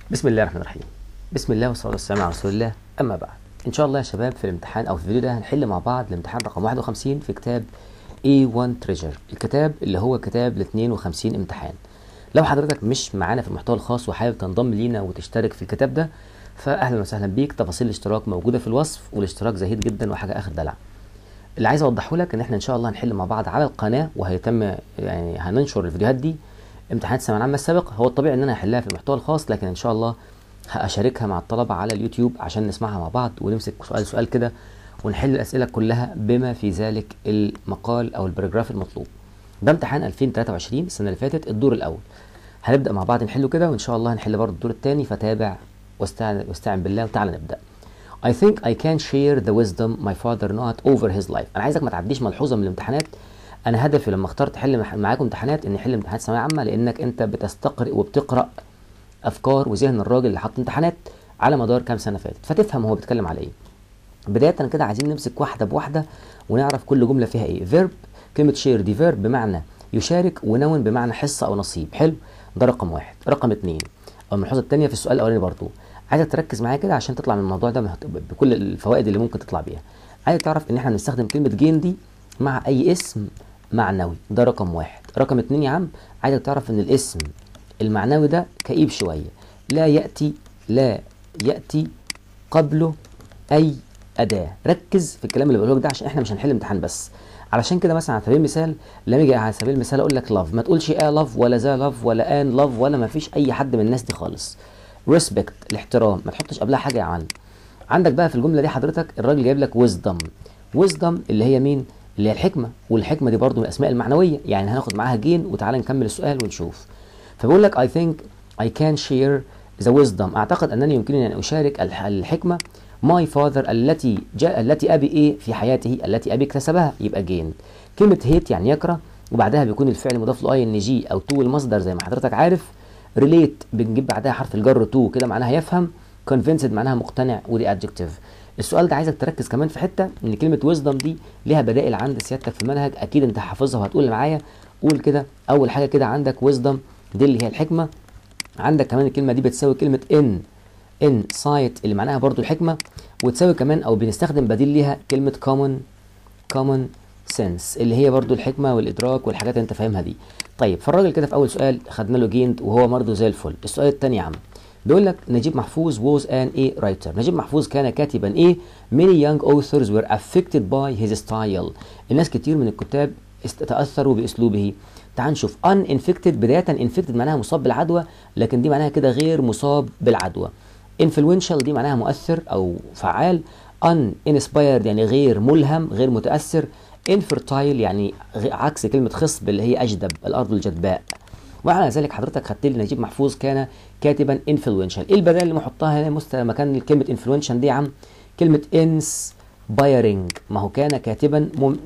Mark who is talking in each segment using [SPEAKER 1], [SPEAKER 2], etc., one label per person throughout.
[SPEAKER 1] بسم الله الرحمن الرحيم بسم الله والصلاه والسلام على رسول الله اما بعد ان شاء الله يا شباب في الامتحان او في الفيديو ده هنحل مع بعض الامتحان رقم 51 في كتاب A1 Treasure الكتاب اللي هو كتاب ل 52 امتحان لو حضرتك مش معانا في المحتوى الخاص وحابب تنضم لينا وتشترك في الكتاب ده فاهلا وسهلا بيك تفاصيل الاشتراك موجوده في الوصف والاشتراك زهيد جدا وحاجه اخر دلع اللي عايز اوضحه لك ان احنا ان شاء الله هنحل مع بعض على القناه وهيتم يعني هننشر الفيديوهات دي امتحانات الثانويه العامه السابقه هو الطبيعي ان انا هحلها في المحتوى الخاص لكن ان شاء الله هشاركها مع الطلبه على اليوتيوب عشان نسمعها مع بعض ونمسك سؤال سؤال كده ونحل الاسئله كلها بما في ذلك المقال او الباراجراف المطلوب ده امتحان 2023 السنه اللي فاتت الدور الاول هنبدا مع بعض نحله كده وان شاء الله هنحل برضه الدور الثاني فتابع واستعن واستعن بالله وتعالى نبدا I think I can share the wisdom my father not over his life انا عايزك ما تعديش ملحوظه من الامتحانات انا هدفي لما اخترت احل معاكم امتحانات ان احل امتحانات ثانويه عامه لانك انت بتستقرئ وبتقرا افكار وذهن الراجل اللي حط امتحانات على مدار كام سنه فاتت فتفهم هو بيتكلم على ايه بدايه كده عايزين نمسك واحده بواحده ونعرف كل جمله فيها ايه فيرب كلمه شير دي فيرب بمعنى يشارك ونون بمعنى حصه او نصيب حلو ده رقم واحد رقم اتنين او الملحوظه الثانيه في السؤال الاولاني برضو عايزك تركز معايا كده عشان تطلع من الموضوع ده بكل الفوائد اللي ممكن تطلع بيها عايزك تعرف ان احنا بنستخدم كلمه جين دي مع اي اسم معنوي ده رقم واحد رقم اتنين يا عم عايزك تعرف ان الاسم المعنوي ده كئيب شويه لا ياتي لا ياتي قبله اي اداه ركز في الكلام اللي بقوله لك ده عشان احنا مش هنحل امتحان بس علشان كده مثلا على سبيل المثال لما اجي على سبيل المثال اقول لك لاف ما تقولش اه لاف ولا ذا لاف ولا ان لاف ولا ما فيش اي حد من الناس دي خالص ريسبكت الاحترام ما تحطش قبلها حاجه يا معلم عندك بقى في الجمله دي حضرتك الراجل جايب لك ويزدم ويزدم اللي هي مين اللي هي الحكمه والحكمه دي برضو من الاسماء المعنويه يعني هناخد معاها جين وتعالى نكمل السؤال ونشوف فبقول لك I think I can share the wisdom اعتقد انني يمكنني ان اشارك الحكمه my father التي جاء التي ابي ايه في حياته التي ابي اكتسبها يبقى جين كلمه هيت يعني يكره وبعدها بيكون الفعل مضاف له اي ان جي او تو المصدر زي ما حضرتك عارف ريليت بنجيب بعدها حرف الجر تو كده معناها يفهم convinced معناها مقتنع ودي adjective السؤال ده عايزك تركز كمان في حته ان كلمه wisdom دي ليها بدائل عند سيادتك في المنهج اكيد انت حافظها وهتقول معايا قول كده اول حاجه كده عندك wisdom دي اللي هي الحكمه عندك كمان الكلمه دي بتساوي كلمه ان ان سايت اللي معناها برضو الحكمه وتساوي كمان او بنستخدم بديل ليها كلمه common common sense اللي هي برضو الحكمه والادراك والحاجات اللي انت فاهمها دي طيب فالراجل كده في اول سؤال خدنا له جيند وهو برضه زي الفل السؤال الثاني يا عم بيقول لك نجيب محفوظ was an a writer نجيب محفوظ كان كاتبا ايه many young authors were affected by his style الناس كتير من الكتاب تاثروا باسلوبه تعال نشوف uninfected بدايه infected معناها مصاب بالعدوى لكن دي معناها كده غير مصاب بالعدوى influential دي معناها مؤثر او فعال uninspired يعني غير ملهم غير متاثر infertile يعني عكس كلمه خصب اللي هي اجدب الارض الجدباء وعلى ذلك حضرتك خدت لي نجيب محفوظ كان كاتبا انفلونشال ايه البدائل اللي محطها هنا مست مكان كلمه انفلونشال دي يا عم كلمه انسبايرنج ما هو كان كاتبا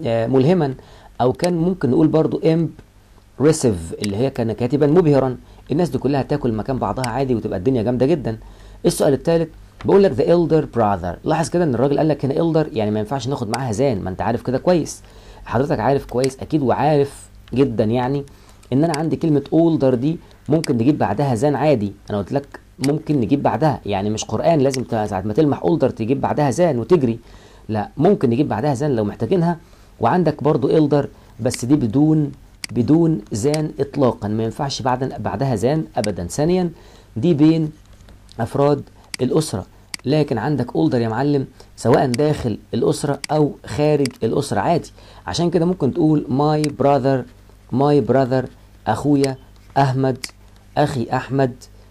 [SPEAKER 1] ملهما او كان ممكن نقول برضو امبريسيف اللي هي كان كاتبا مبهرا الناس دي كلها تاكل مكان بعضها عادي وتبقى الدنيا جامده جدا السؤال الثالث بقول لك ذا إلدر براذر لاحظ كده ان الراجل قال لك هنا إلدر يعني ما ينفعش ناخد معاها زان ما انت عارف كده كويس حضرتك عارف كويس اكيد وعارف جدا يعني ان انا عندي كلمه اولدر دي ممكن نجيب بعدها زان عادي انا قلت لك ممكن نجيب بعدها يعني مش قران لازم ساعه ما تلمح اولدر تجيب بعدها زان وتجري لا ممكن نجيب بعدها زان لو محتاجينها وعندك برضو إلدر بس دي بدون بدون زان اطلاقا ما ينفعش بعد بعدها زان ابدا ثانيا دي بين افراد الاسره لكن عندك اولدر يا معلم سواء داخل الاسره او خارج الاسره عادي عشان كده ممكن تقول ماي براذر ماي براذر اخويا احمد اخي احمد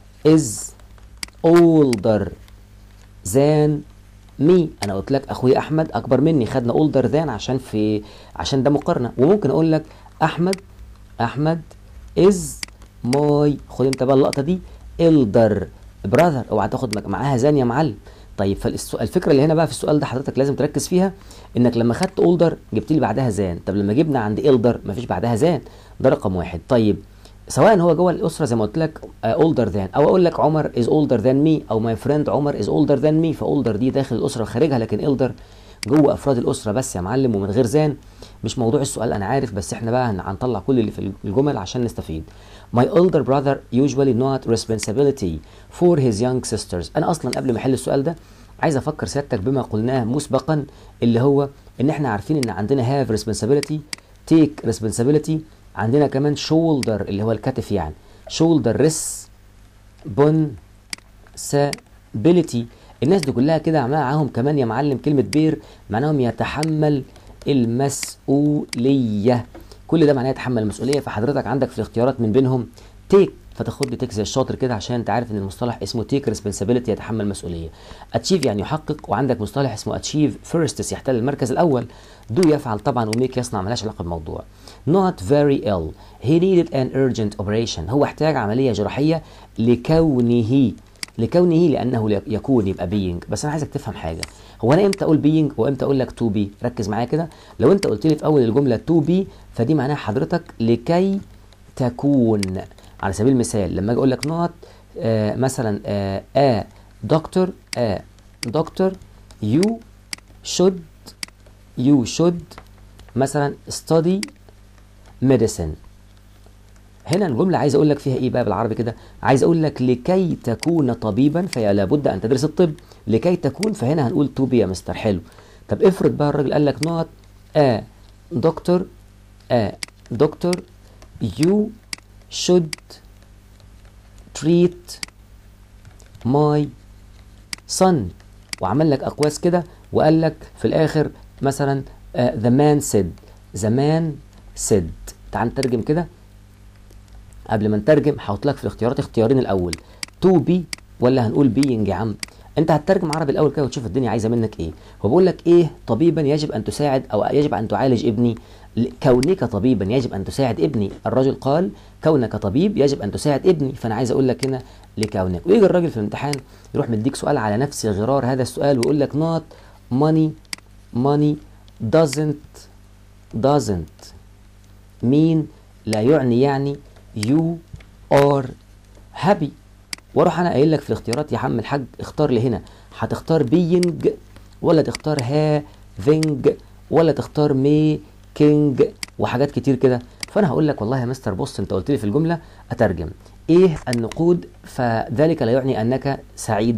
[SPEAKER 1] از older than مي انا قلت لك اخويا احمد اكبر مني خدنا older than عشان في عشان ده مقارنه وممكن اقول لك احمد احمد از ماي خد انت بقى اللقطه دي elder براذر اوعى تاخد معاها زان يا معلم طيب فالفكره اللي هنا بقى في السؤال ده حضرتك لازم تركز فيها انك لما خدت اولدر جبت لي بعدها زان طب لما جبنا عند إلدر مفيش بعدها زان ده رقم واحد طيب سواء هو جوه الاسره زي ما قلت لك اولدر ذان او اقول لك عمر از اولدر ذان مي او ماي فريند عمر از اولدر ذان مي فاولدر دي داخل الاسره وخارجها لكن إلدر جوه افراد الاسره بس يا معلم ومن غير زان مش موضوع السؤال انا عارف بس احنا بقى هن- هنطلع كل اللي في الجمل عشان نستفيد My older brother usually not responsibility for his young sisters انا اصلا قبل ما احل السؤال ده عايز افكر سيادتك بما قلناه مسبقا اللي هو ان احنا عارفين ان عندنا have responsibility take responsibility عندنا كمان shoulder اللي هو الكتف يعني shoulder responsibility الناس دي كلها كده عملها معاهم كمان يا معلم كلمة بير معناهم يتحمل المسؤولية كل ده معناه يتحمل المسؤولية فحضرتك عندك في الاختيارات من بينهم تيك فتاخد لي تيك زي الشاطر كده عشان انت عارف ان المصطلح اسمه تيك ريسبونسابيلتي يتحمل مسؤوليه اتشيف يعني يحقق وعندك مصطلح اسمه اتشيف فيرستس يحتل المركز الاول دو يفعل طبعا وميك يصنع ملهاش علاقه بالموضوع not very ill he needed an urgent operation هو احتاج عمليه جراحيه لكونه لكونه لانه ل- يكون يبقى being بس انا عايزك تفهم حاجه هو انا امتى اقول being وامتى اقول لك to be ركز معايا كده لو انت قلت لي في اول الجمله to be فدي معناها حضرتك لكي تكون على سبيل المثال لما اجي اقول لك نقط آه مثلا آه آ دكتور آ دكتور يو should you should مثلا study medicine هنا الجملة عايز أقول لك فيها إيه بقى بالعربي كده؟ عايز أقول لك لكي تكون طبيبا فهي لابد أن تدرس الطب، لكي تكون فهنا هنقول تو بي يا مستر حلو. طب افرض بقى الراجل قال لك نقط آ دكتور آ دكتور you should treat my son وعمل لك أقواس كده وقال لك في الآخر مثلا آه، the man said the man said تعال نترجم كده قبل ما نترجم هحط لك في الاختيارات اختيارين الاول تو بي ولا هنقول بينج يا عم انت هتترجم عربي الاول كده وتشوف الدنيا عايزه منك ايه هو بيقول لك ايه طبيبا يجب ان تساعد او يجب ان تعالج ابني ل- كونك طبيبا يجب ان تساعد ابني الرجل قال كونك طبيب يجب ان تساعد ابني فانا عايز اقول لك هنا لكونك ويجي الراجل في الامتحان يروح مديك سؤال على نفس غرار هذا السؤال ويقول لك not money money doesn't doesn't mean لا يعني يعني you are happy واروح انا قايل لك في الاختيارات يا عم الحاج اختار لي هنا هتختار being ولا تختار having ولا تختار making وحاجات كتير كده فانا هقول لك والله يا مستر بص انت قلت لي في الجمله اترجم ايه النقود فذلك لا يعني انك سعيد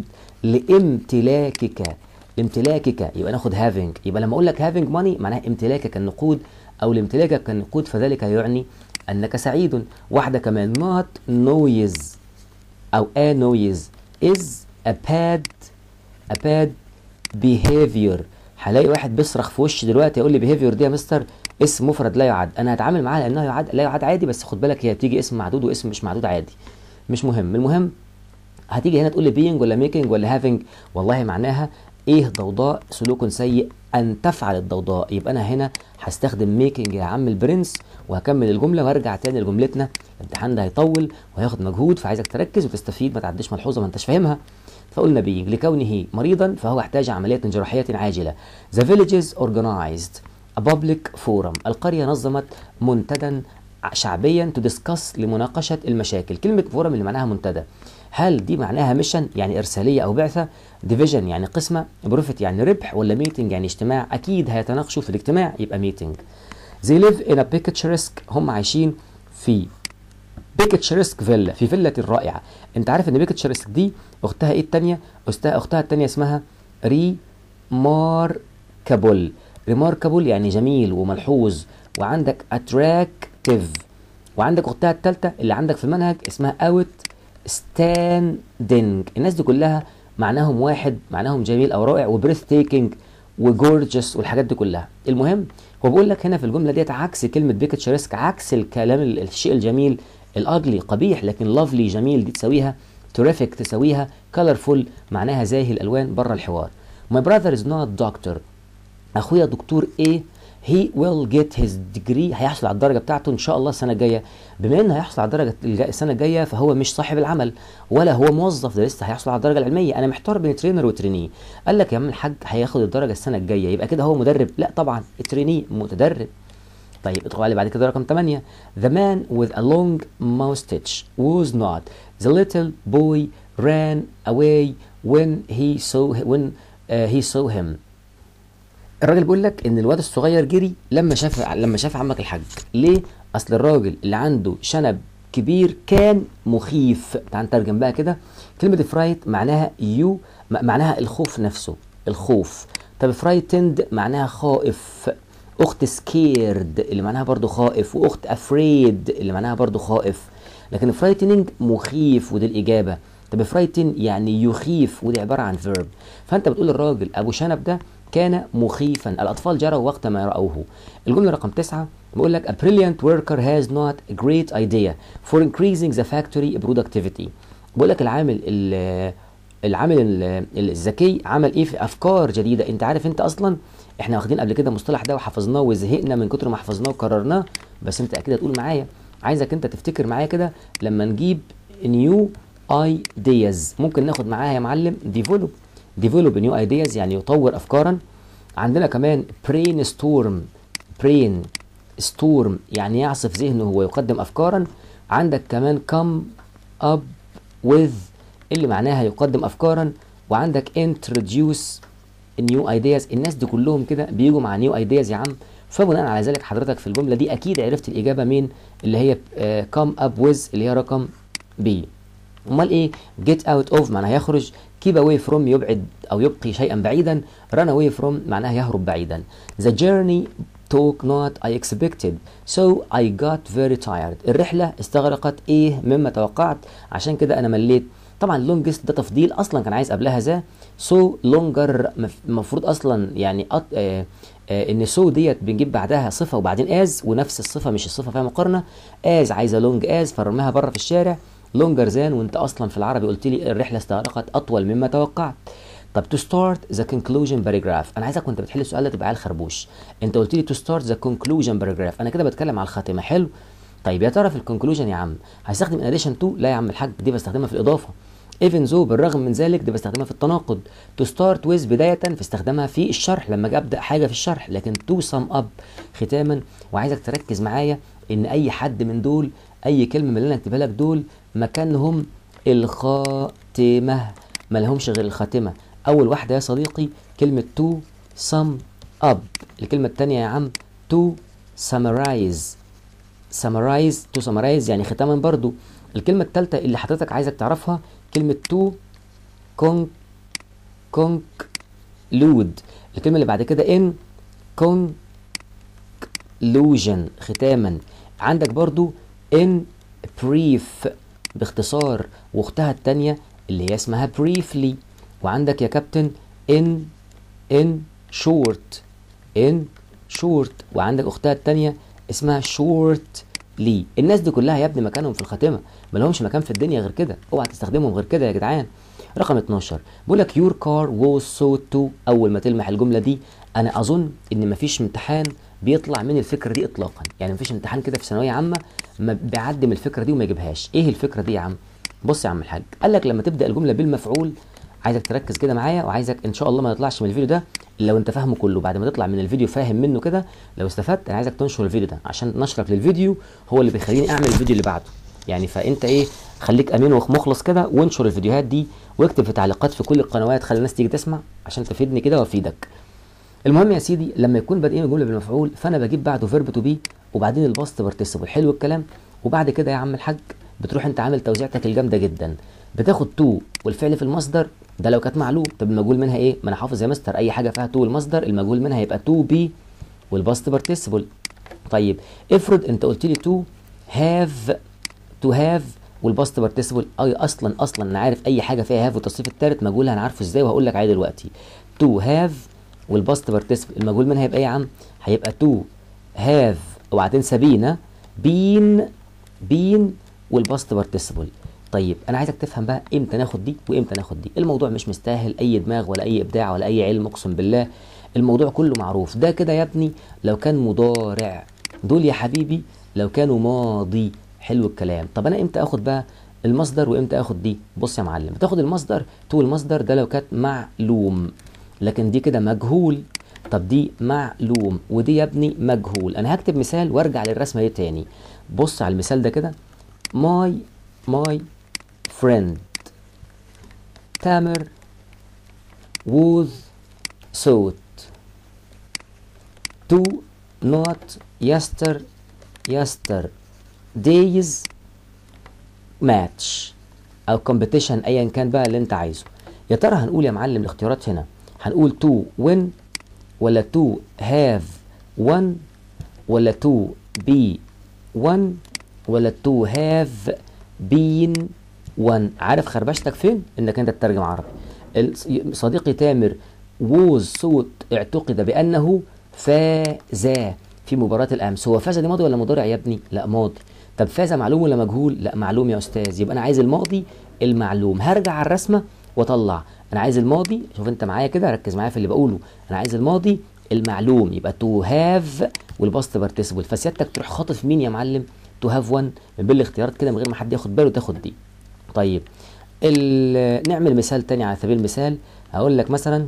[SPEAKER 1] لامتلاكك لامتلاكك يبقى ناخد having يبقى لما اقول لك having money معناها امتلاكك النقود او لامتلاكك النقود فذلك يعني انك سعيد واحده كمان not noise او a noise is a bad a bad behavior هلاقي واحد بيصرخ في وشي دلوقتي يقول لي behavior دي يا مستر اسم مفرد لا يعد انا هتعامل معاه لانه يعد لا يعد عادي بس خد بالك هي بتيجي اسم معدود واسم مش معدود عادي مش مهم المهم هتيجي هنا تقول لي being ولا making ولا having والله معناها ايه ضوضاء سلوك سيء ان تفعل الضوضاء يبقى انا هنا هستخدم making يا عم البرنس وهكمل الجمله وارجع تاني لجملتنا الامتحان ده هيطول وهياخد مجهود فعايزك تركز وتستفيد ما تعديش ملحوظه ما انتش فاهمها فقلنا being لكونه مريضا فهو احتاج عمليه جراحيه عاجله the villages organized a public forum القريه نظمت منتدى شعبيا to discuss لمناقشه المشاكل كلمه فورم اللي معناها منتدى هل دي معناها ميشن يعني ارساليه او بعثه ديفيجن يعني قسمه بروفيت يعني ربح ولا ميتنج يعني اجتماع اكيد هيتناقشوا في الاجتماع يبقى ميتنج they live in a picturesque هم عايشين في بيكتشرسك فيلا في فيلا الرائعه انت عارف ان بيكتشرسك دي اختها ايه التانية اختها اختها التانية اسمها ريماركابل ريماركابل يعني جميل وملحوظ وعندك اتراكتيف وعندك اختها التالتة اللي عندك في المنهج اسمها اوت ستاندنج الناس دي كلها معناهم واحد معناهم جميل او رائع وبريث تيكينج وجورجس والحاجات دي كلها المهم هو بيقول لك هنا في الجمله ديت عكس كلمه بيكتشرسك عكس الكلام ال- الشيء الجميل الاجلي قبيح لكن لافلي جميل دي تساويها تريفيك تساويها كلرفول معناها زاهي الالوان بره الحوار My brother is not doctor اخويا دكتور ايه he will get his degree هيحصل على الدرجه بتاعته ان شاء الله السنه الجايه بما انه هيحصل على الدرجه الج- السنه الجايه فهو مش صاحب العمل ولا هو موظف ده لسه هيحصل على الدرجه العلميه انا محتار بين ترينر وتريني قال لك يا عم الحاج هياخد الدرجه السنه الجايه يبقى كده هو مدرب لا طبعا التريني متدرب طيب ادخل علي بعد كده رقم 8 The man with a long mustache was not the little boy ran away when he saw when uh, he saw him الراجل بيقول لك ان الواد الصغير جري لما شاف لما شاف عمك الحاج ليه اصل الراجل اللي عنده شنب كبير كان مخيف تعال نترجم بقى كده كلمه فرايت معناها يو معناها الخوف نفسه الخوف طب فرايتند معناها خائف اخت سكيرد اللي معناها برضو خائف واخت افريد اللي معناها برضو خائف لكن فرايتنينج مخيف ودي الاجابه طب فرايتن يعني يخيف ودي عباره عن فيرب فانت بتقول الراجل ابو شنب ده كان مخيفا الأطفال جروا وقت ما رأوه الجملة رقم تسعة بيقول لك a brilliant worker has not a great idea for increasing the factory productivity بيقول لك العامل العامل الذكي عمل ايه في افكار جديده انت عارف انت اصلا احنا واخدين قبل كده المصطلح ده وحفظناه وزهقنا من كتر ما حفظناه وكررناه بس انت اكيد هتقول معايا عايزك انت تفتكر معايا كده لما نجيب نيو ايدياز ممكن ناخد معاها يا معلم ديفلوب ديفلوب نيو ايدياز يعني يطور افكارا عندنا كمان برين ستورم برين ستورم يعني يعصف ذهنه ويقدم افكارا عندك كمان come up with اللي معناها يقدم افكارا وعندك introduce new ideas الناس دي كلهم كده بيجوا مع new ideas يا عم فبناء على ذلك حضرتك في الجمله دي اكيد عرفت الاجابه مين اللي هي uh, come up with اللي هي رقم B امال ايه get out of معناها يخرج keep away from يبعد او يبقي شيئا بعيدا run away from معناها يهرب بعيدا the journey took not I expected so I got very tired الرحلة استغرقت ايه مما توقعت عشان كده انا مليت طبعا longest ده تفضيل اصلا كان عايز قبلها ذا so longer المفروض اصلا يعني أط... آه آه ان سو so ديت بنجيب بعدها صفه وبعدين از ونفس الصفه مش الصفه فيها مقارنه از عايزه لونج از فرماها بره في الشارع لونجر ذان وانت اصلا في العربي قلت لي الرحله استغرقت اطول مما توقعت طب تو ستارت ذا كونكلوجن باراجراف انا عايزك وانت بتحل السؤال ده تبقى عيل خربوش انت قلت لي تو ستارت ذا كونكلوجن باراجراف انا كده بتكلم على الخاتمه حلو طيب يا ترى في الكونكلوجن يا عم هستخدم ان اديشن تو لا يا عم الحاج دي بستخدمها في الاضافه ايفن زو بالرغم من ذلك دي بستخدمها في التناقض تو ستارت ويز بدايه فاستخدمها في الشرح لما اجي ابدا حاجه في الشرح لكن تو سم اب ختاما وعايزك تركز معايا ان اي حد من دول اي كلمه من اللي انا اكتبها لك دول مكانهم الخاتمة ما لهمش غير الخاتمة أول واحدة يا صديقي كلمة to sum up الكلمة التانية يا عم to summarize summarize to summarize يعني ختاما برضو الكلمة التالتة اللي حضرتك عايزك تعرفها كلمة to con conclude الكلمة اللي بعد كده in conclusion ختاما عندك برضو in brief باختصار واختها التانية اللي هي اسمها briefly وعندك يا كابتن in in short in short وعندك اختها التانية اسمها shortly الناس دي كلها يا ابني مكانهم في الخاتمة ما لهمش مكان في الدنيا غير كده اوعى تستخدمهم غير كده يا جدعان رقم 12 بيقول لك your car was so to اول ما تلمح الجملة دي انا اظن ان مفيش امتحان بيطلع من الفكره دي اطلاقا يعني مفيش امتحان كده في ثانويه عامه ما بيعدي من الفكره دي وما يجيبهاش ايه الفكره دي يا عم بص يا عم الحاج قال لك لما تبدا الجمله بالمفعول عايزك تركز كده معايا وعايزك ان شاء الله ما يطلعش من الفيديو ده لو انت فاهمه كله بعد ما تطلع من الفيديو فاهم منه كده لو استفدت انا عايزك تنشر الفيديو ده عشان نشرك للفيديو هو اللي بيخليني اعمل الفيديو اللي بعده يعني فانت ايه خليك امين ومخلص كده وانشر الفيديوهات دي واكتب في تعليقات في كل القنوات خلي الناس تيجي تسمع عشان تفيدني كده وافيدك المهم يا سيدي لما يكون بادئين الجمله بالمفعول فانا بجيب بعده فيرب تو بي وبعدين الباست بارتيسيبل حلو الكلام وبعد كده يا عم الحاج بتروح انت عامل توزيعتك الجامده جدا بتاخد تو والفعل في المصدر ده لو كانت معلوم طب المجهول منها ايه ما انا حافظ يا مستر اي حاجه فيها تو والمصدر المجهول منها يبقى تو بي والباست بارتيسيبل طيب افرض انت قلت لي تو هاف تو هاف والباست بارتيسيبل اي اصلا اصلا انا عارف اي حاجه فيها هاف والتصريف الثالث مجهول انا عارفه ازاي وهقول لك عليه دلوقتي تو هاف والباست بارتيسيبل المجهول منها هيبقى ايه يا عم هيبقى تو هاف اوعى تنسى بينا بين بين والباست بارتيسيبل طيب انا عايزك تفهم بقى امتى ناخد دي وامتى ناخد دي الموضوع مش مستاهل اي دماغ ولا اي ابداع ولا اي علم اقسم بالله الموضوع كله معروف ده كده يا ابني لو كان مضارع دول يا حبيبي لو كانوا ماضي حلو الكلام طب انا امتى اخد بقى المصدر وامتى اخد دي بص يا معلم بتاخد المصدر تو المصدر ده لو كانت معلوم لكن دي كده مجهول طب دي معلوم ودي يا ابني مجهول انا هكتب مثال وارجع للرسمه دي تاني بص على المثال ده كده ماي ماي friend تامر was sought to not yester yester days match او competition ايا كان بقى اللي انت عايزه يا ترى هنقول يا معلم الاختيارات هنا هنقول to win ولا to have won ولا to be won ولا to have been won عارف خربشتك فين انك انت تترجم عربي ال- صديقي تامر ووز صوت اعتقد بانه فاز في مباراة الامس هو فاز دي ماضي ولا مضارع يا ابني لا ماضي طب فاز معلوم ولا مجهول لا معلوم يا استاذ يبقى انا عايز الماضي المعلوم هرجع على الرسمه واطلع انا عايز الماضي شوف انت معايا كده ركز معايا في اللي بقوله انا عايز الماضي المعلوم يبقى تو هاف والباست بارتيسيبل فسيادتك تروح خاطف مين يا معلم تو هاف 1 من بين الاختيارات كده من غير ما حد ياخد باله تاخد دي طيب ال- نعمل مثال تاني على سبيل المثال هقول لك مثلا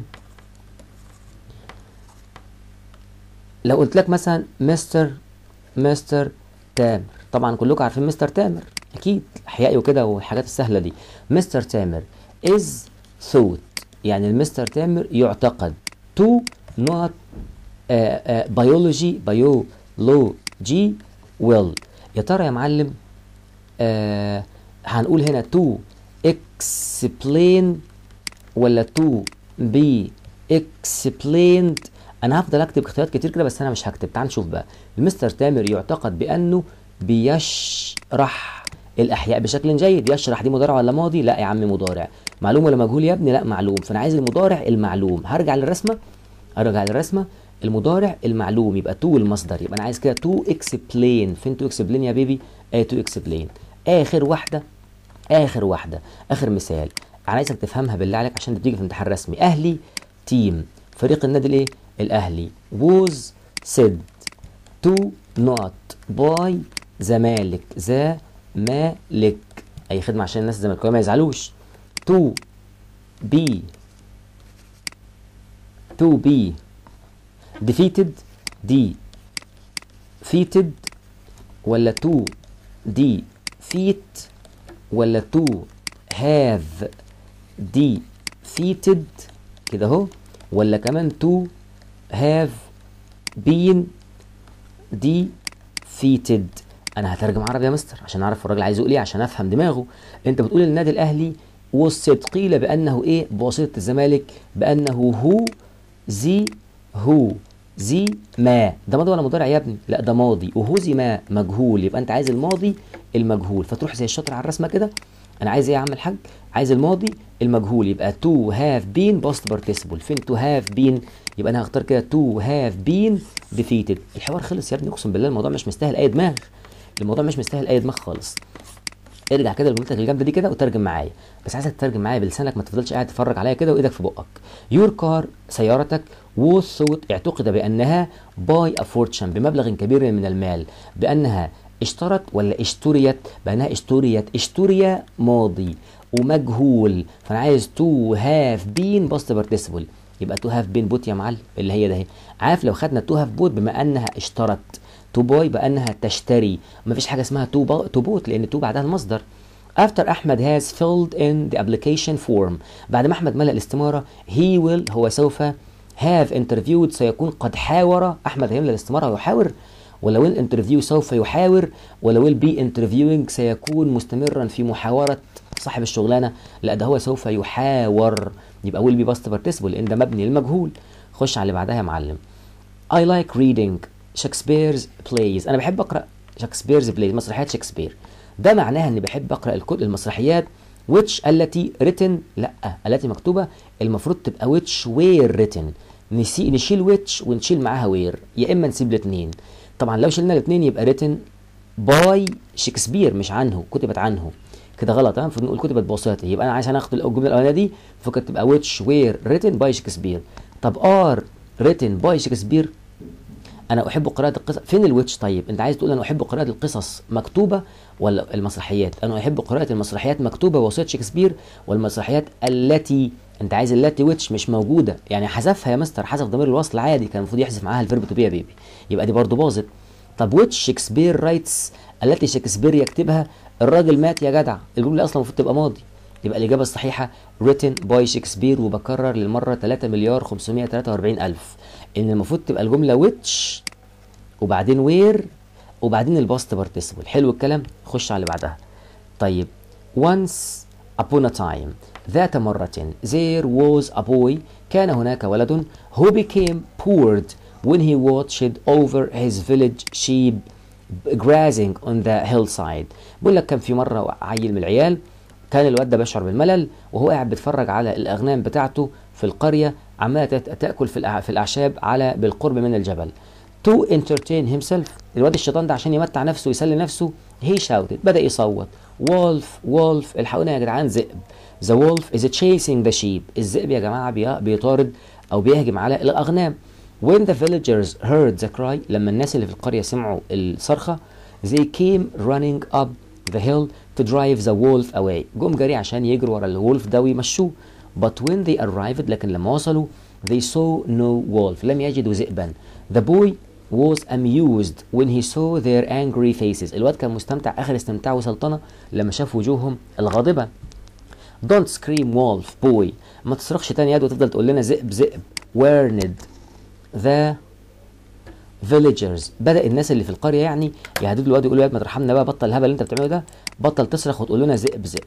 [SPEAKER 1] لو قلت لك مثلا مستر مستر تامر طبعا كلكم عارفين مستر تامر اكيد احيائي وكده والحاجات السهله دي مستر تامر is thought يعني المستر تامر يعتقد to not بيولوجي بيولوجي will يا ترى يا معلم آه هنقول هنا to explain ولا to be explained انا هفضل اكتب اختيارات كتير كده بس انا مش هكتب تعال نشوف بقى المستر تامر يعتقد بانه بيشرح الاحياء بشكل جيد يشرح دي مضارع ولا ماضي لا يا عم مضارع معلوم ولا مجهول يا ابني لا معلوم فانا عايز المضارع المعلوم هرجع للرسمه ارجع للرسمه المضارع المعلوم يبقى تو المصدر يبقى انا عايز كده تو اكسبلين فين تو اكسبلين يا بيبي ايه تو اكسبلين اخر واحده اخر واحده اخر مثال انا عايزك تفهمها بالله عليك عشان بتيجي في امتحان رسمي اهلي تيم فريق النادي الايه الاهلي was said to not by زمالك زمالك اي خدمه عشان الناس الزمالكاويه ما يزعلوش to be to be defeated defeated ولا to defeat ولا to have defeated كده اهو ولا كمان to have been defeated انا هترجم عربي يا مستر عشان اعرف الراجل عايز يقول ايه عشان افهم دماغه انت بتقول النادي الاهلي وصد قيل بانه ايه بواسطه الزمالك بانه هو زي هو زي ما ده ماضي ولا مضارع يا ابني لا ده ماضي وهو زي ما مجهول يبقى انت عايز الماضي المجهول فتروح زي الشاطر على الرسمه كده انا عايز ايه يا عم الحاج عايز الماضي المجهول يبقى to have been past participle فين to have been يبقى انا هختار كده to have been defeated الحوار خلص يا ابني اقسم بالله الموضوع مش مستاهل اي دماغ الموضوع مش مستاهل اي دماغ خالص ارجع كده لجملتك الجامده دي كده وترجم معايا بس عايزك تترجم معايا بلسانك ما تفضلش قاعد تتفرج عليا كده وايدك في بقك يور كار سيارتك was thought اعتقد بانها باي a fortune بمبلغ كبير من المال بانها اشترت ولا اشتريت بانها اشتريت اشتري ماضي ومجهول فانا عايز تو هاف بين باست بارتيسيبل يبقى تو هاف بين بوت يا معلم اللي هي ده اهي عارف لو خدنا تو هاف بوت بما انها اشترت تو باي بانها تشتري مفيش حاجه اسمها تو با... تو بوت لان تو بعدها المصدر After أحمد has filled in the application form بعد ما أحمد ملأ الاستمارة he will هو سوف have interviewed سيكون قد حاور أحمد هيملأ الاستمارة ويحاور ولا will interview سوف يحاور ولا will be interviewing سيكون مستمرا في محاورة صاحب الشغلانة لا ده هو سوف يحاور يبقى will be past participle لأن ده مبني للمجهول خش على اللي بعدها يا معلم I like reading شكسبيرز plays أنا بحب أقرأ شكسبيرز plays مسرحيات شكسبير ده معناها اني بحب اقرا الكتب المسرحيات which التي written لا التي مكتوبه المفروض تبقى which were written نسي نشيل which ونشيل معاها were يا اما نسيب الاثنين طبعا لو شلنا الاثنين يبقى written by شكسبير مش عنه كتبت عنه كده غلط تمام المفروض نقول كتبت بواسطه يبقى انا عشان اخد الجمله الاولانيه دي فكانت تبقى which were written by شكسبير طب are written by شكسبير انا احب قراءه القصص فين الويتش طيب انت عايز تقول انا احب قراءه القصص مكتوبه ولا المسرحيات انا احب قراءه المسرحيات مكتوبه بواسطه شكسبير والمسرحيات التي انت عايز التي ويتش مش موجوده يعني حذفها يا مستر حذف ضمير الوصل عادي كان المفروض يحذف معاها الفيرب تو بي يا بيبي يبقى دي برضو باظت طب ويتش شكسبير رايتس التي شكسبير يكتبها الراجل مات يا جدع الجمله اصلا المفروض تبقى ماضي يبقى الإجابة الصحيحة written by شكسبير وبكرر للمرة 3 مليار 543 ألف إن المفروض تبقى الجملة which وبعدين where وبعدين الباست participle حلو الكلام خش على اللي بعدها طيب once upon a time ذات مرة there was a boy كان هناك ولد who became bored when he watched over his village sheep grazing on the hillside بيقول لك كان في مرة عيل من العيال كان الواد ده بيشعر بالملل وهو قاعد بيتفرج على الأغنام بتاعته في القرية عمالة تأكل في الأع- في الأعشاب على بالقرب من الجبل to entertain himself الواد الشيطان ده عشان يمتع نفسه ويسلي نفسه he shouted بدأ يصوت wolf wolf الحقونا يا جدعان ذئب the wolf is chasing the sheep الذئب يا جماعة بي- بيطارد أو بيهجم على الأغنام when the villagers heard the cry لما الناس اللي في القرية سمعوا الصرخة they came running up the hill to drive the wolf away جم جري عشان يجروا ورا الولف ده ويمشوه but when they arrived لكن لما وصلوا they saw no wolf لم يجدوا ذئبا the boy was amused when he saw their angry faces الواد كان مستمتع اخر استمتاع وسلطنه لما شاف وجوههم الغاضبه don't scream wolf boy ما تصرخش تاني يد وتفضل تقول لنا ذئب ذئب warned the villagers بدا الناس اللي في القريه يعني يهددوا الواد يقولوا يا واد ما ترحمنا بقى بطل الهبل اللي انت بتعمله ده بطل تصرخ وتقول لنا ذئب ذئب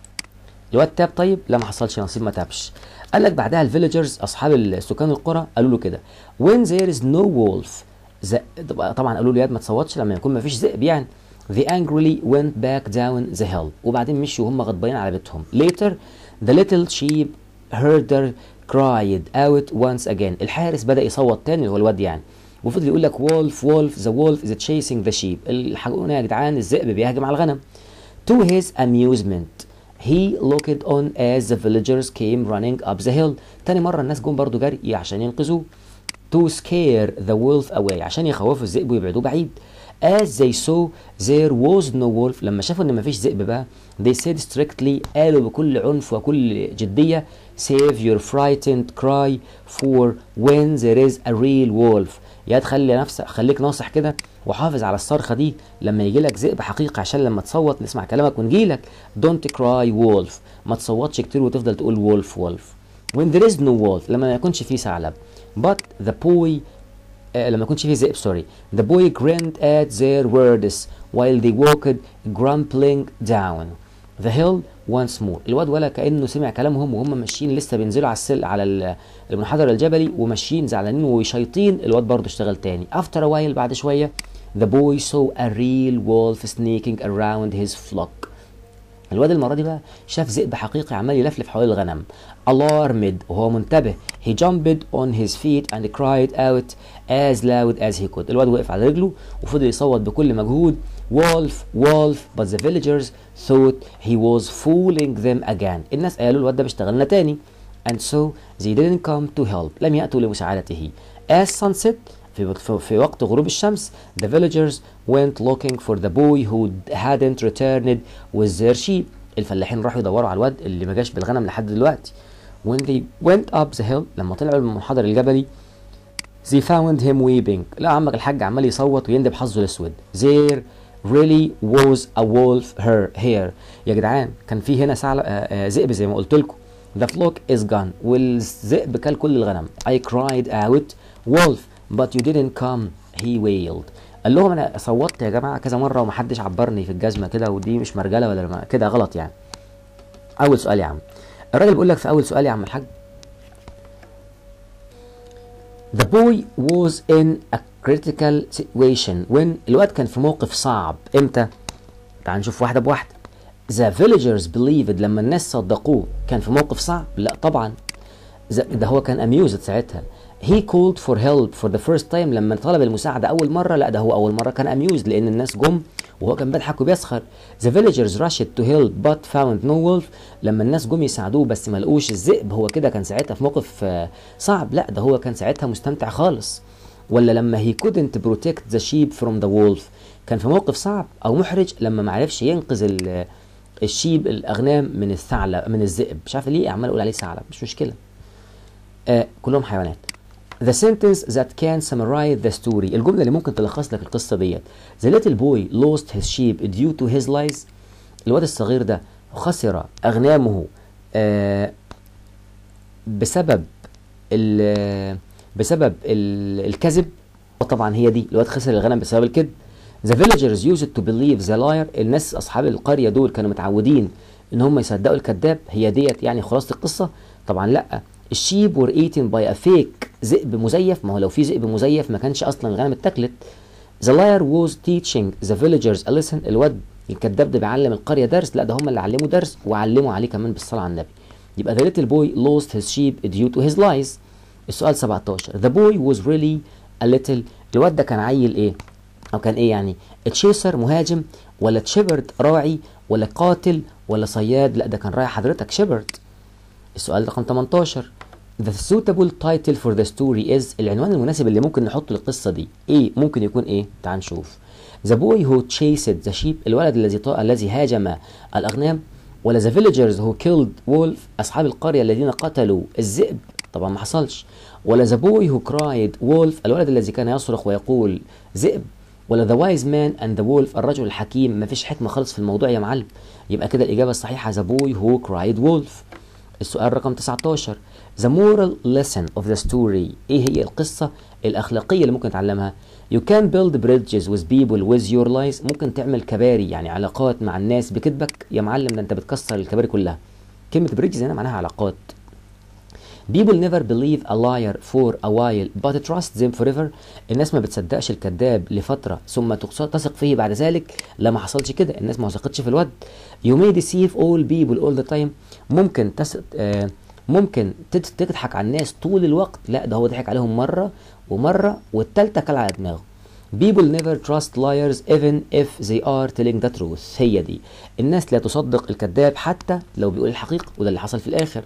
[SPEAKER 1] الواد تاب طيب لا ما حصلش نصيب ما تابش قال لك بعدها الفيلجرز اصحاب سكان القرى قالوا له كده when there is no wolf the- طبعا قالوا له ياد ما تصوتش لما يكون ما فيش ذئب يعني they angrily went back down the hill وبعدين مشوا وهم غضبانين على بيتهم later the little sheep herder cried out once again الحارس بدأ يصوت تاني اللي هو الواد يعني وفضل يقول لك wolf wolf the wolf is chasing the sheep الحقونا يا جدعان الذئب بيهاجم على الغنم To his amusement, he looked on as the villagers came running up the hill. تاني مرة الناس جم برضو جري عشان ينقذوه. To scare the wolf away عشان يخوفوا الذئب ويبعدوه بعيد. As they saw there was no wolf لما شافوا ان مفيش ذئب بقى they said strictly قالوا بكل عنف وكل جدية save your frightened cry for when there is a real wolf يا تخلي نفسك خليك ناصح كده وحافظ على الصرخه دي لما يجي لك ذئب حقيقي عشان لما تصوت نسمع كلامك ونجي لك don't cry wolf ما تصوتش كتير وتفضل تقول wolf wolf when there is no wolf لما ما يكونش فيه ثعلب but the boy آه لما يكونش فيه ذئب سوري the boy grinned at their words while they walked grumbling down the hill once more الواد ولا كانه سمع كلامهم وهم ماشيين لسه بينزلوا على السل على ال- المنحدر الجبلي وماشيين زعلانين وشايطين الواد برضه اشتغل تاني after a while بعد شويه the boy saw a real wolf sneaking around his flock الواد المره دي بقى شاف ذئب حقيقي عمال يلفلف حوالين الغنم alarmed وهو منتبه he jumped on his feet and cried out as loud as he could الواد وقف على رجله وفضل يصوت بكل مجهود wolf wolf but the villagers thought he was fooling them again الناس قالوا الواد ده بيشتغلنا تاني and so they didn't come to help لم يأتوا لمساعدته as sunset في, في, في وقت غروب الشمس the villagers went looking for the boy who hadn't returned with their sheep الفلاحين راحوا يدوروا على الواد اللي ما جاش بالغنم لحد دلوقتي when they went up the hill لما طلعوا من المنحدر الجبلي they found him weeping لا عمك الحاج عمال يصوت ويندب حظه الاسود there really was a wolf her here يا جدعان كان في هنا ثعلب آه، آه، ذئب زي ما قلت لكم the flock is gone والذئب كل كل الغنم I cried out wolf but you didn't come he wailed قال لهم انا صوتت يا جماعه كذا مره ومحدش عبرني في الجزمه كده ودي مش مرجله ولا ما- كده غلط يعني اول سؤال يا عم الراجل بيقول لك في اول سؤال يا عم الحاج The boy was in a critical situation when الواد كان في موقف صعب امتى؟ تعال نشوف واحدة بواحدة. The villagers believed لما الناس صدقوه كان في موقف صعب؟ لا طبعا. ز- ده هو كان amused ساعتها. He called for help for the first time لما طلب المساعدة أول مرة لا ده هو أول مرة كان amused لأن الناس جم وهو كان بيضحك وبيسخر. The villagers rushed to help but found no wolf لما الناس جم يساعدوه بس ما لقوش الذئب هو كده كان ساعتها في موقف آه، صعب لا ده هو كان ساعتها مستمتع خالص. ولا لما he couldn't protect the sheep from the wolf كان في موقف صعب او محرج لما ما عرفش ينقذ ال- الشيب الاغنام من الثعلب من الذئب مش عارف ليه عمال اقول عليه ثعلب مش مشكله آه كلهم حيوانات The sentence that can summarize the story الجملة اللي ممكن تلخص لك القصة ديت The little boy lost his sheep due to his lies الواد الصغير ده خسر أغنامه آه بسبب ال بسبب ال الكذب وطبعا هي دي الواد خسر الغنم بسبب الكذب The villagers used to believe the liar الناس أصحاب القرية دول كانوا متعودين إن هم يصدقوا الكذاب هي ديت يعني خلاصة القصة طبعا لأ الشيب were eaten by a fake ذئب مزيف ما هو لو في ذئب مزيف ما كانش أصلا الغنم اتاكلت The liar was teaching the villagers a lesson الواد الكذاب ده بيعلم القرية درس لا ده هم اللي علموا درس وعلموا عليه كمان بالصلاة على النبي يبقى the little boy lost his sheep due to his lies السؤال 17 the boy was really a little الواد ده كان عيل ايه او كان ايه يعني تشيسر مهاجم ولا تشيبرد راعي ولا قاتل ولا صياد لا ده كان راعي حضرتك شيبرد السؤال رقم 18 The suitable title for the story is العنوان المناسب اللي ممكن نحطه للقصة دي ايه ممكن يكون ايه تعال نشوف The boy who chased the sheep الولد الذي طا... الذي هاجم الأغنام ولا the villagers who killed wolf أصحاب القرية الذين قتلوا الذئب طبعا ما حصلش ولا the boy who cried wolf الولد الذي كان يصرخ ويقول ذئب ولا the wise man and the wolf الرجل الحكيم ما فيش حكمة خالص في الموضوع يا معلم يبقى كده الإجابة الصحيحة the boy who cried wolf السؤال رقم 19 The moral lesson of the story ايه هي القصة الأخلاقية اللي ممكن نتعلمها You can build bridges with people with your lies ممكن تعمل كباري يعني علاقات مع الناس بكذبك يا معلم ده انت بتكسر الكباري كلها كلمة بريدجز هنا معناها علاقات People never believe a liar for a while but trust them forever الناس ما بتصدقش الكذاب لفترة ثم تثق فيه بعد ذلك لا ما حصلش كده الناس ما وثقتش في الود You may deceive all people all the time ممكن تس... آه ممكن تضحك على الناس طول الوقت لا ده هو ضحك عليهم مرة ومرة والتالتة كل على دماغه People never trust liars even if they are telling the truth هي دي الناس لا تصدق الكذاب حتى لو بيقول الحقيقة وده اللي حصل في الآخر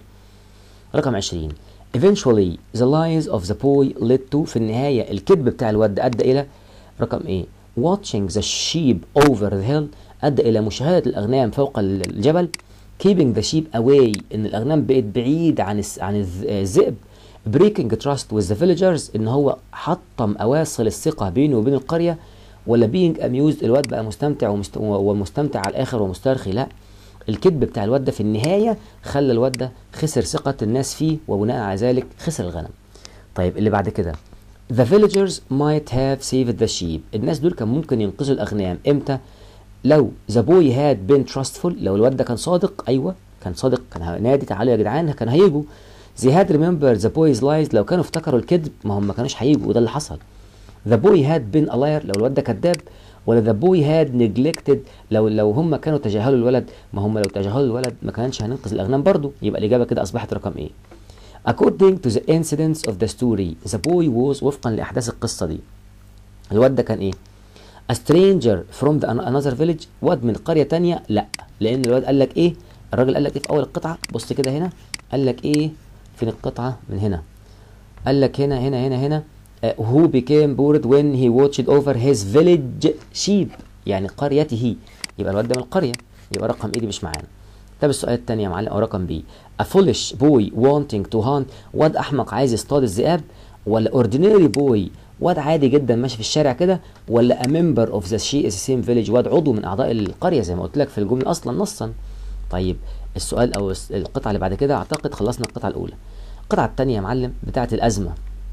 [SPEAKER 1] رقم 20 Eventually the lies of the boy led to في النهاية الكذب بتاع الواد أدى إلى رقم إيه Watching the sheep over the hill أدى إلى مشاهدة الأغنام فوق الجبل keeping the sheep away ان الاغنام بقت بعيد عن عن الذئب breaking trust with the villagers ان هو حطم اواصل الثقه بينه وبين القريه ولا being amused الواد بقى مستمتع ومست... ومستمتع على الاخر ومسترخي لا الكذب بتاع الواد ده في النهايه خلى الواد ده خسر ثقه الناس فيه وبناء على ذلك خسر الغنم طيب اللي بعد كده The villagers might have saved the sheep الناس دول كان ممكن ينقذوا الاغنام امتى لو ذا بوي هاد بين تراستفول لو الواد ده كان صادق ايوه كان صادق كان نادي تعالوا يا جدعان كان هيجوا زي هاد ريمبر ذا بويز لايز لو كانوا افتكروا الكذب ما هم ما كانوش هيجوا وده اللي حصل ذا بوي هاد بين الاير لو الواد ده كذاب ولا ذا بوي هاد نيجلكتد لو لو هم كانوا تجاهلوا الولد ما هم لو تجاهلوا الولد ما كانش هننقذ الاغنام برضه يبقى الاجابه كده اصبحت رقم ايه According to the incidents of the story the boy was وفقا لاحداث القصه دي الواد ده كان ايه A stranger from the another village واد من قرية تانية لا لأن الواد قال لك إيه الراجل قال لك إيه في أول القطعة بص كده هنا قال لك إيه فين القطعة من هنا قال لك هنا هنا هنا هنا uh, who became bored when he watched over his village sheep يعني قريته يبقى الواد ده من القرية يبقى رقم إيه دي مش معانا طب السؤال التاني يا معلم أو رقم بي A foolish boy wanting to hunt واد أحمق عايز يصطاد الذئاب ولا ordinary boy واد عادي جدا ماشي في الشارع كده ولا a member of the she is same village واد عضو من اعضاء القريه زي ما قلت لك في الجمله اصلا نصا طيب السؤال او القطعه اللي بعد كده اعتقد خلصنا القطعه الاولى القطعه الثانيه يا معلم بتاعه الازمه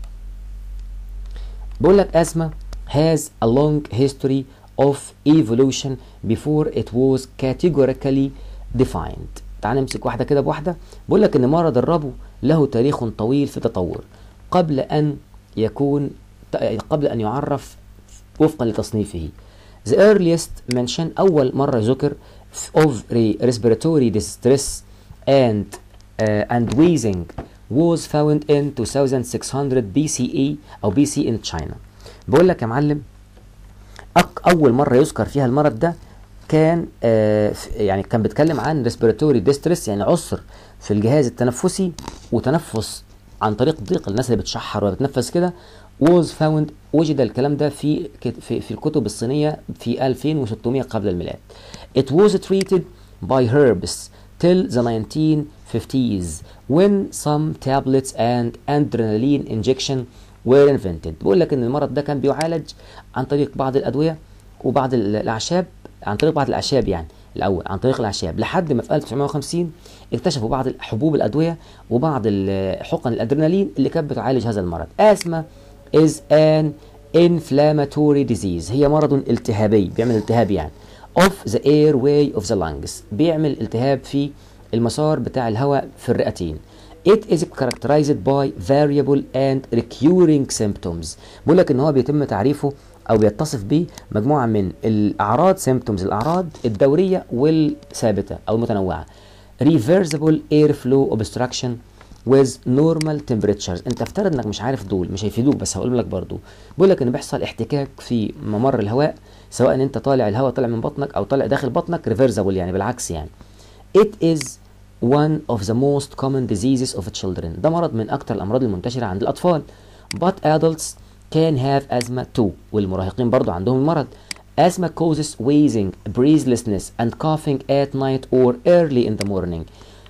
[SPEAKER 1] بقول لك ازمه has a long history of evolution before it was categorically defined تعال نمسك واحده كده بواحده بقول لك ان مرض الربو له تاريخ طويل في التطور قبل ان يكون قبل أن يعرف وفقا لتصنيفه The earliest mention أول مرة ذكر of respiratory distress and uh, and wheezing was found in 2600 BCE أو BC in China بقول لك يا معلم أك أول مرة يذكر فيها المرض ده كان آه يعني كان بيتكلم عن respiratory distress يعني عسر في الجهاز التنفسي وتنفس عن طريق ضيق الناس اللي بتشحر وبتنفس كده was found وجد الكلام ده في في, في الكتب الصينية في 2600 قبل الميلاد. It was treated by herbs till the 1950s when some tablets and adrenaline injection were invented. بيقول لك ان المرض ده كان بيعالج عن طريق بعض الادوية وبعض الاعشاب عن طريق بعض الاعشاب يعني الاول عن طريق الاعشاب لحد ما في 1950 اكتشفوا بعض حبوب الادويه وبعض ال- حقن الادرينالين اللي كانت بتعالج هذا المرض asthma is an inflammatory disease هي مرض التهابي بيعمل التهاب يعني of the airway of the lungs بيعمل التهاب في المسار بتاع الهواء في الرئتين It is characterized by variable and recurring symptoms بقول لك ان هو بيتم تعريفه او بيتصف به مجموعه من الاعراض symptoms الاعراض الدوريه والثابته او المتنوعه reversible airflow obstruction with normal temperatures انت افترض انك مش عارف دول مش هيفيدوك بس هقول لك برضو بيقول لك ان بيحصل احتكاك في ممر الهواء سواء انت طالع الهواء طالع من بطنك او طالع داخل بطنك reversible يعني بالعكس يعني It is one of the most common diseases of children ده مرض من أكثر الأمراض المنتشرة عند الأطفال but adults can have asthma too والمراهقين برضو عندهم المرض asthma causes wheezing breathlessness and coughing at night or early in the morning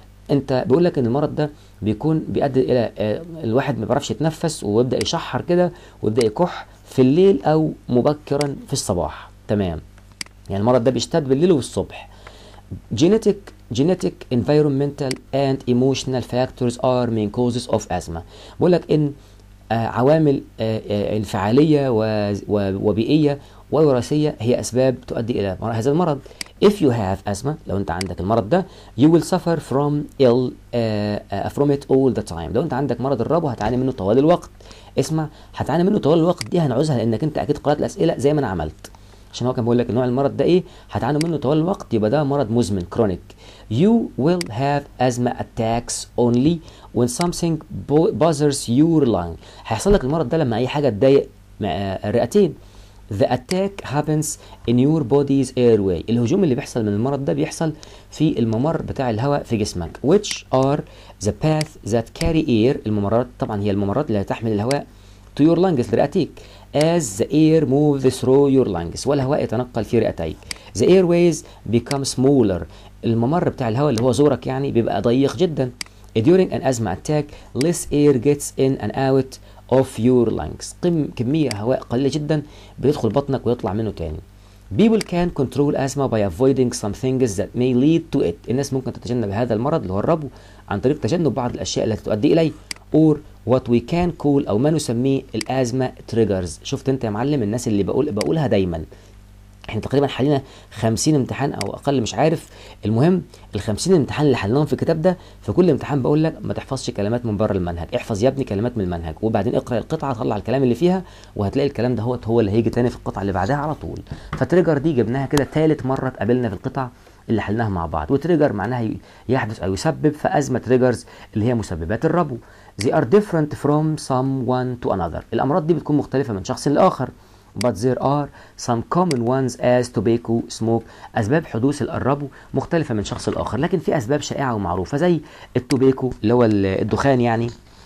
[SPEAKER 1] انت بيقول لك ان المرض ده بيكون بيؤدي الى آه، الواحد ما بيعرفش يتنفس ويبدا يشحر كده ويبدا يكح في الليل او مبكرا في الصباح تمام يعني المرض ده بيشتد بالليل والصبح genetic genetic environmental and emotional factors are main causes of asthma بقول لك ان آه، عوامل آه، آه، انفعاليه و- و- وبيئيه ووراثيه هي اسباب تؤدي الى مر- هذا المرض if you have asthma لو انت عندك المرض ده you will suffer from ill uh, uh, from it all the time لو انت عندك مرض الربو هتعاني منه طوال الوقت اسمع هتعاني منه طوال الوقت دي هنعوزها لانك انت اكيد قرات الاسئله زي ما انا عملت عشان هو كان بيقول لك نوع المرض ده ايه هتعانوا منه طوال الوقت يبقى ده مرض مزمن كرونيك you will have asthma attacks only when something bo- bothers your lung هيحصل لك المرض ده لما اي حاجه تضايق مع- آه، الرئتين The attack happens in your body's airway الهجوم اللي بيحصل من المرض ده بيحصل في الممر بتاع الهواء في جسمك which are the path that carry air الممرات طبعا هي الممرات اللي تحمل الهواء to your lungs لرئتيك as the air moves through your lungs والهواء يتنقل في رئتيك the airways become smaller الممر بتاع الهواء اللي هو زورك يعني بيبقى ضيق جدا during an asthma attack less air gets in and out of your lungs قم كمية هواء قليلة جدا بيدخل بطنك ويطلع منه تاني People can control asthma by avoiding some things that may lead to it. الناس ممكن تتجنب هذا المرض اللي هو الربو عن طريق تجنب بعض الأشياء التي تؤدي إليه or what we can call أو ما نسميه الأزمة triggers. شفت أنت يا معلم الناس اللي بقول بقولها دايما احنا تقريبا حلينا 50 امتحان او اقل مش عارف المهم ال 50 امتحان اللي حلناهم في الكتاب ده في كل امتحان بقول لك ما تحفظش كلمات من بره المنهج احفظ يا ابني كلمات من المنهج وبعدين اقرا القطعه طلع الكلام اللي فيها وهتلاقي الكلام ده هو هو اللي هيجي تاني في القطعه اللي بعدها على طول فتريجر دي جبناها كده ثالث مره اتقابلنا في القطع اللي حلناها مع بعض وتريجر معناها ي- يحدث او يسبب فازمه تريجرز اللي هي مسببات الربو they are different from someone to another الامراض دي بتكون مختلفه من شخص لاخر but there are some common ones as tobacco smoke أسباب حدوث الربو مختلفة من شخص لآخر لكن في أسباب شائعة ومعروفة زي التوبيكو اللي هو ال- الدخان يعني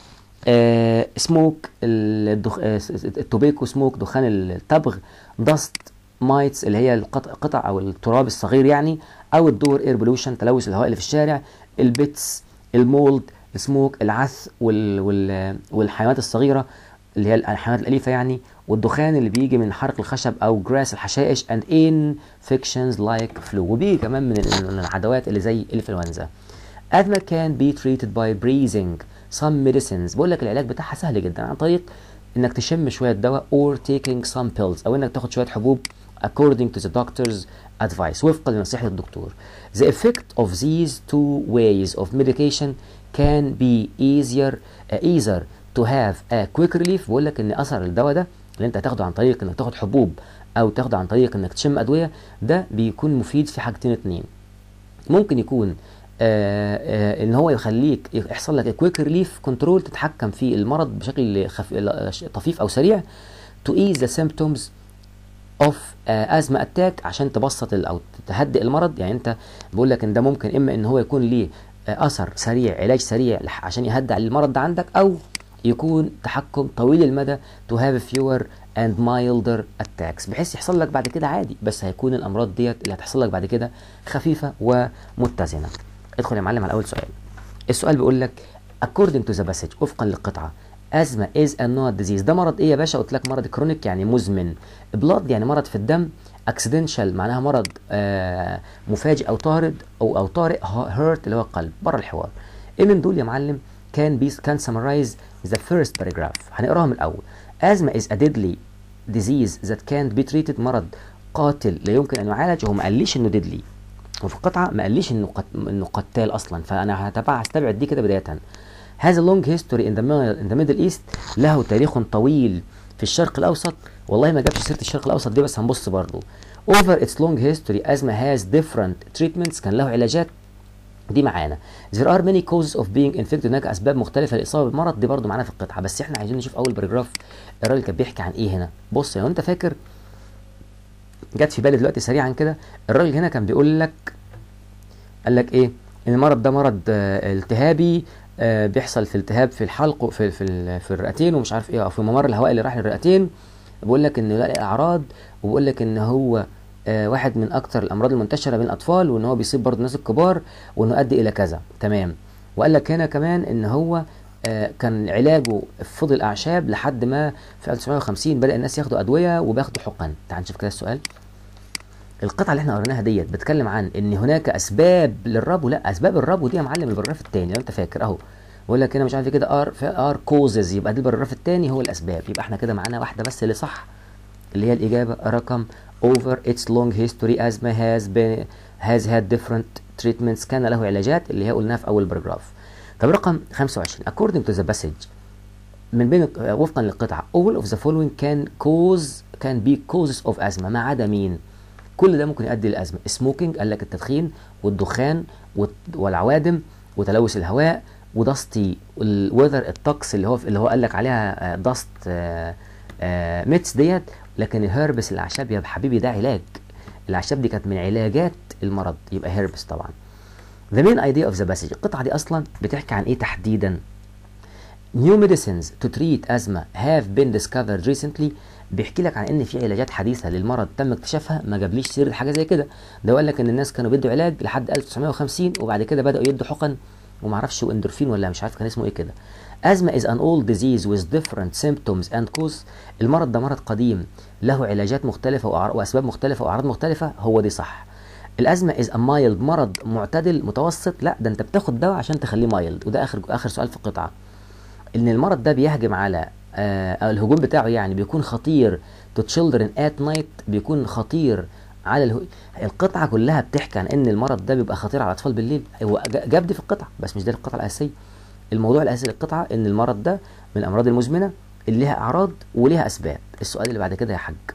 [SPEAKER 1] آه سموك الدخ... آه التوبيكو سموك دخان التبغ دست مايتس اللي هي القطع قطع او التراب الصغير يعني او الدور اير بولوشن تلوث الهواء اللي في الشارع البيتس المولد السموك العث وال... وال... والحيوانات الصغيره اللي هي الحيوانات الاليفه يعني والدخان اللي بيجي من حرق الخشب او جراس الحشائش and infections like flu وبيجي كمان من ال- من العدوات اللي زي الانفلونزا asthma can be treated by breathing some medicines بقول لك العلاج بتاعها سهل جدا عن طريق انك تشم شويه دواء or taking some pills او انك تاخد شويه حبوب according to the doctor's advice وفقا لنصيحه الدكتور the effect of these two ways of medication can be easier uh, either to have a quick relief بقول لك ان اثر الدواء ده اللي انت هتاخده عن طريق انك تاخد حبوب او تاخده عن طريق انك تشم ادويه ده بيكون مفيد في حاجتين اتنين ممكن يكون آه آه ان هو يخليك يحصل لك كويك ريليف كنترول تتحكم في المرض بشكل خف... طفيف او سريع to ease the symptoms of ازمه اتاك عشان تبسط ال- او تهدئ المرض يعني انت بقول لك ان ده ممكن اما ان هو يكون ليه آه، اثر سريع علاج سريع لح- عشان يهدئ المرض ده عندك او يكون تحكم طويل المدى to have fewer and milder attacks بحيث يحصل لك بعد كده عادي بس هيكون الامراض ديت اللي هتحصل لك بعد كده خفيفه ومتزنه ادخل يا معلم على اول سؤال السؤال بيقول لك according to the passage وفقا للقطعه asthma is a not disease ده مرض ايه يا باشا قلت لك مرض كرونيك يعني مزمن بلاد يعني مرض في الدم اكسيدنشال معناها مرض آه مفاجئ او طارد او او طارئ هيرت اللي هو القلب بره الحوار ايه من دول يا معلم كان بيس كان سمرايز ذا فيرست باراجراف هنقراها من الاول asthma is a deadly disease that can't be treated مرض قاتل لا يمكن ان يعالج هو ما قاليش انه ديدلي وفي القطعه ما قاليش انه قت... انه قتال اصلا فانا هتبع هستبعد دي كده بدايه has a long history in the, in the Middle East له تاريخ طويل في الشرق الأوسط والله ما جابش سيرة الشرق الأوسط دي بس هنبص برضه over its long history asthma has different treatments كان له علاجات دي معانا there are many causes of being infected هناك أسباب مختلفة للإصابة بالمرض دي برضه معانا في القطعة بس احنا عايزين نشوف أول باراجراف الراجل كان بيحكي عن إيه هنا بص لو أنت فاكر جت في بالي دلوقتي سريعا كده الراجل هنا كان بيقول لك قال لك ايه ان المرض ده مرض آه التهابي آه بيحصل في التهاب في الحلق في في, في الرئتين ومش عارف ايه او في ممر الهواء اللي راح للرئتين بيقول لك ان لا اعراض وبيقول لك ان هو آه واحد من اكثر الامراض المنتشره بين الاطفال وان هو بيصيب برضه الناس الكبار وانه يؤدي الى كذا تمام وقال لك هنا كمان ان هو آه كان علاجه فضل اعشاب لحد ما في 1950 بدا الناس ياخدوا ادويه وبياخدوا حقن تعال نشوف كده السؤال القطعه اللي احنا قريناها ديت بتتكلم عن ان هناك اسباب للربو لا اسباب الربو دي يا معلم البراف الثاني لو انت فاكر اهو بقول لك هنا مش عارف كده ار ار كوزز يبقى ده البراف الثاني هو الاسباب يبقى احنا كده معانا واحده بس اللي صح اللي هي الاجابه رقم over its long history asthma has been has had different treatments كان له علاجات اللي هي قلناها في اول باراجراف طب رقم 25 according to the passage من بين وفقا للقطعه all of the following can cause can be causes of asthma ما عدا مين كل ده ممكن يؤدي لازمه سموكينج قال لك التدخين والدخان والعوادم وتلوث الهواء ودستي الوذر الطقس اللي هو اللي هو قال لك عليها دست ميتس ديت لكن الهربس الاعشاب يا حبيبي ده علاج الاعشاب دي كانت من علاجات المرض يبقى هربس طبعا The main idea of the passage القطعة دي أصلا بتحكي عن إيه تحديدا New medicines to treat asthma have been discovered recently بيحكي لك عن ان في علاجات حديثه للمرض تم اكتشافها ما جابليش سيره حاجه زي كده ده قال لك ان الناس كانوا بيدوا علاج لحد 1950 وبعد كده بداوا يدوا حقن وما اعرفش اندورفين ولا مش عارف كان اسمه ايه كده asthma is an old disease with different symptoms and cause المرض ده مرض قديم له علاجات مختلفه واسباب مختلفه واعراض مختلفه هو دي صح الازمه از a mild مرض معتدل متوسط لا ده انت بتاخد دواء عشان تخليه مايلد وده اخر اخر سؤال في القطعه ان المرض ده بيهجم على آه الهجوم بتاعه يعني بيكون خطير تو تشيلدرن ات نايت بيكون خطير على الهو... القطعه كلها بتحكي عن ان المرض ده بيبقى خطير على الاطفال بالليل هو جاب دي في القطعه بس مش ده القطعه الاساسيه الموضوع الاساسي للقطعه ان المرض ده من الامراض المزمنه اللي ليها اعراض وليها اسباب السؤال اللي بعد كده يا حاج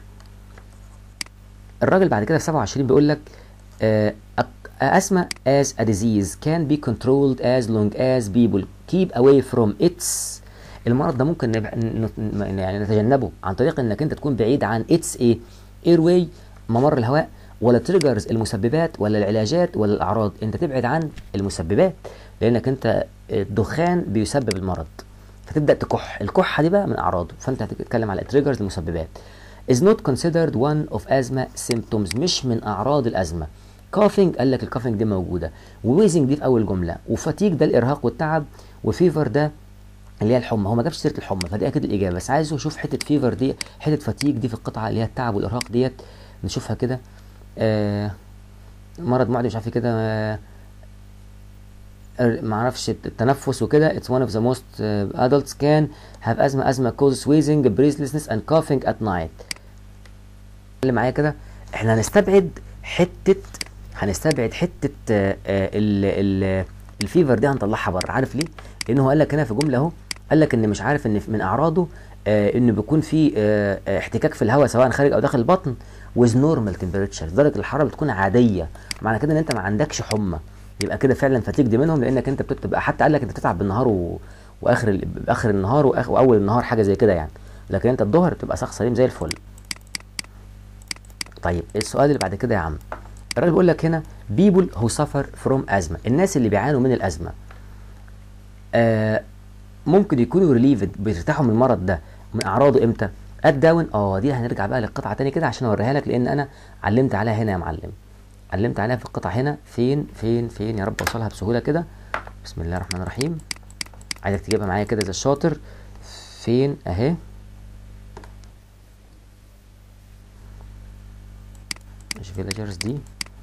[SPEAKER 1] الراجل بعد كده في 27 بيقول لك آه asthma as a disease can be controlled as long as people keep away from its المرض ده ممكن نبع... يعني نتجنبه عن طريق انك انت تكون بعيد عن اتس ايه اير واي ممر الهواء ولا تريجرز المسببات ولا العلاجات ولا الاعراض انت تبعد عن المسببات لانك انت الدخان بيسبب المرض فتبدا تكح الكحه دي بقى من اعراضه فانت هتتكلم على تريجرز المسببات is not considered one of asthma symptoms مش من اعراض الازمه كافينج قال لك الكافينج دي موجوده وويزنج دي في اول جمله وفاتيج ده الارهاق والتعب وفيفر ده اللي هي الحمى هو ما جابش سيره الحمى فدي اكيد الاجابه بس عايز اشوف حته فيفر دي حته فاتيج دي في القطعه اللي هي التعب والارهاق ديت نشوفها كده آه مرض معدي مش عارف كده آه ما اعرفش التنفس وكده it's one of the most uh, adults can have asthma asthma causes wheezing breathlessness and coughing at night اللي معايا كده احنا هنستبعد حته هنستبعد حته آه ال ال الفيفر دي هنطلعها بره عارف ليه لانه قال لك هنا في جمله اهو قال لك ان مش عارف ان من اعراضه آه انه بيكون في آه احتكاك في الهواء سواء خارج او داخل البطن with normal temperature درجه الحراره بتكون عاديه معنى كده ان انت ما عندكش حمى يبقى كده فعلا فتيك دي منهم لانك انت بتبقى حتى قال لك انت بتتعب بالنهار و... واخر ال... اخر النهار وآخر... واول النهار حاجه زي كده يعني لكن انت الظهر بتبقى شخص سليم زي الفل طيب السؤال اللي بعد كده يا عم الراجل بيقول لك هنا people who suffer from asthma الناس اللي بيعانوا من الازمه آه ممكن يكونوا ريليفد بيرتاحوا من المرض ده من اعراضه امتى ات داون اه دي هنرجع بقى للقطعه تاني كده عشان اوريها لك لان انا علمت عليها هنا يا معلم علمت عليها في القطعه هنا فين فين فين يا رب اوصلها بسهوله كده بسم الله الرحمن الرحيم عايزك تجيبها معايا كده زي الشاطر فين اهي villagers دي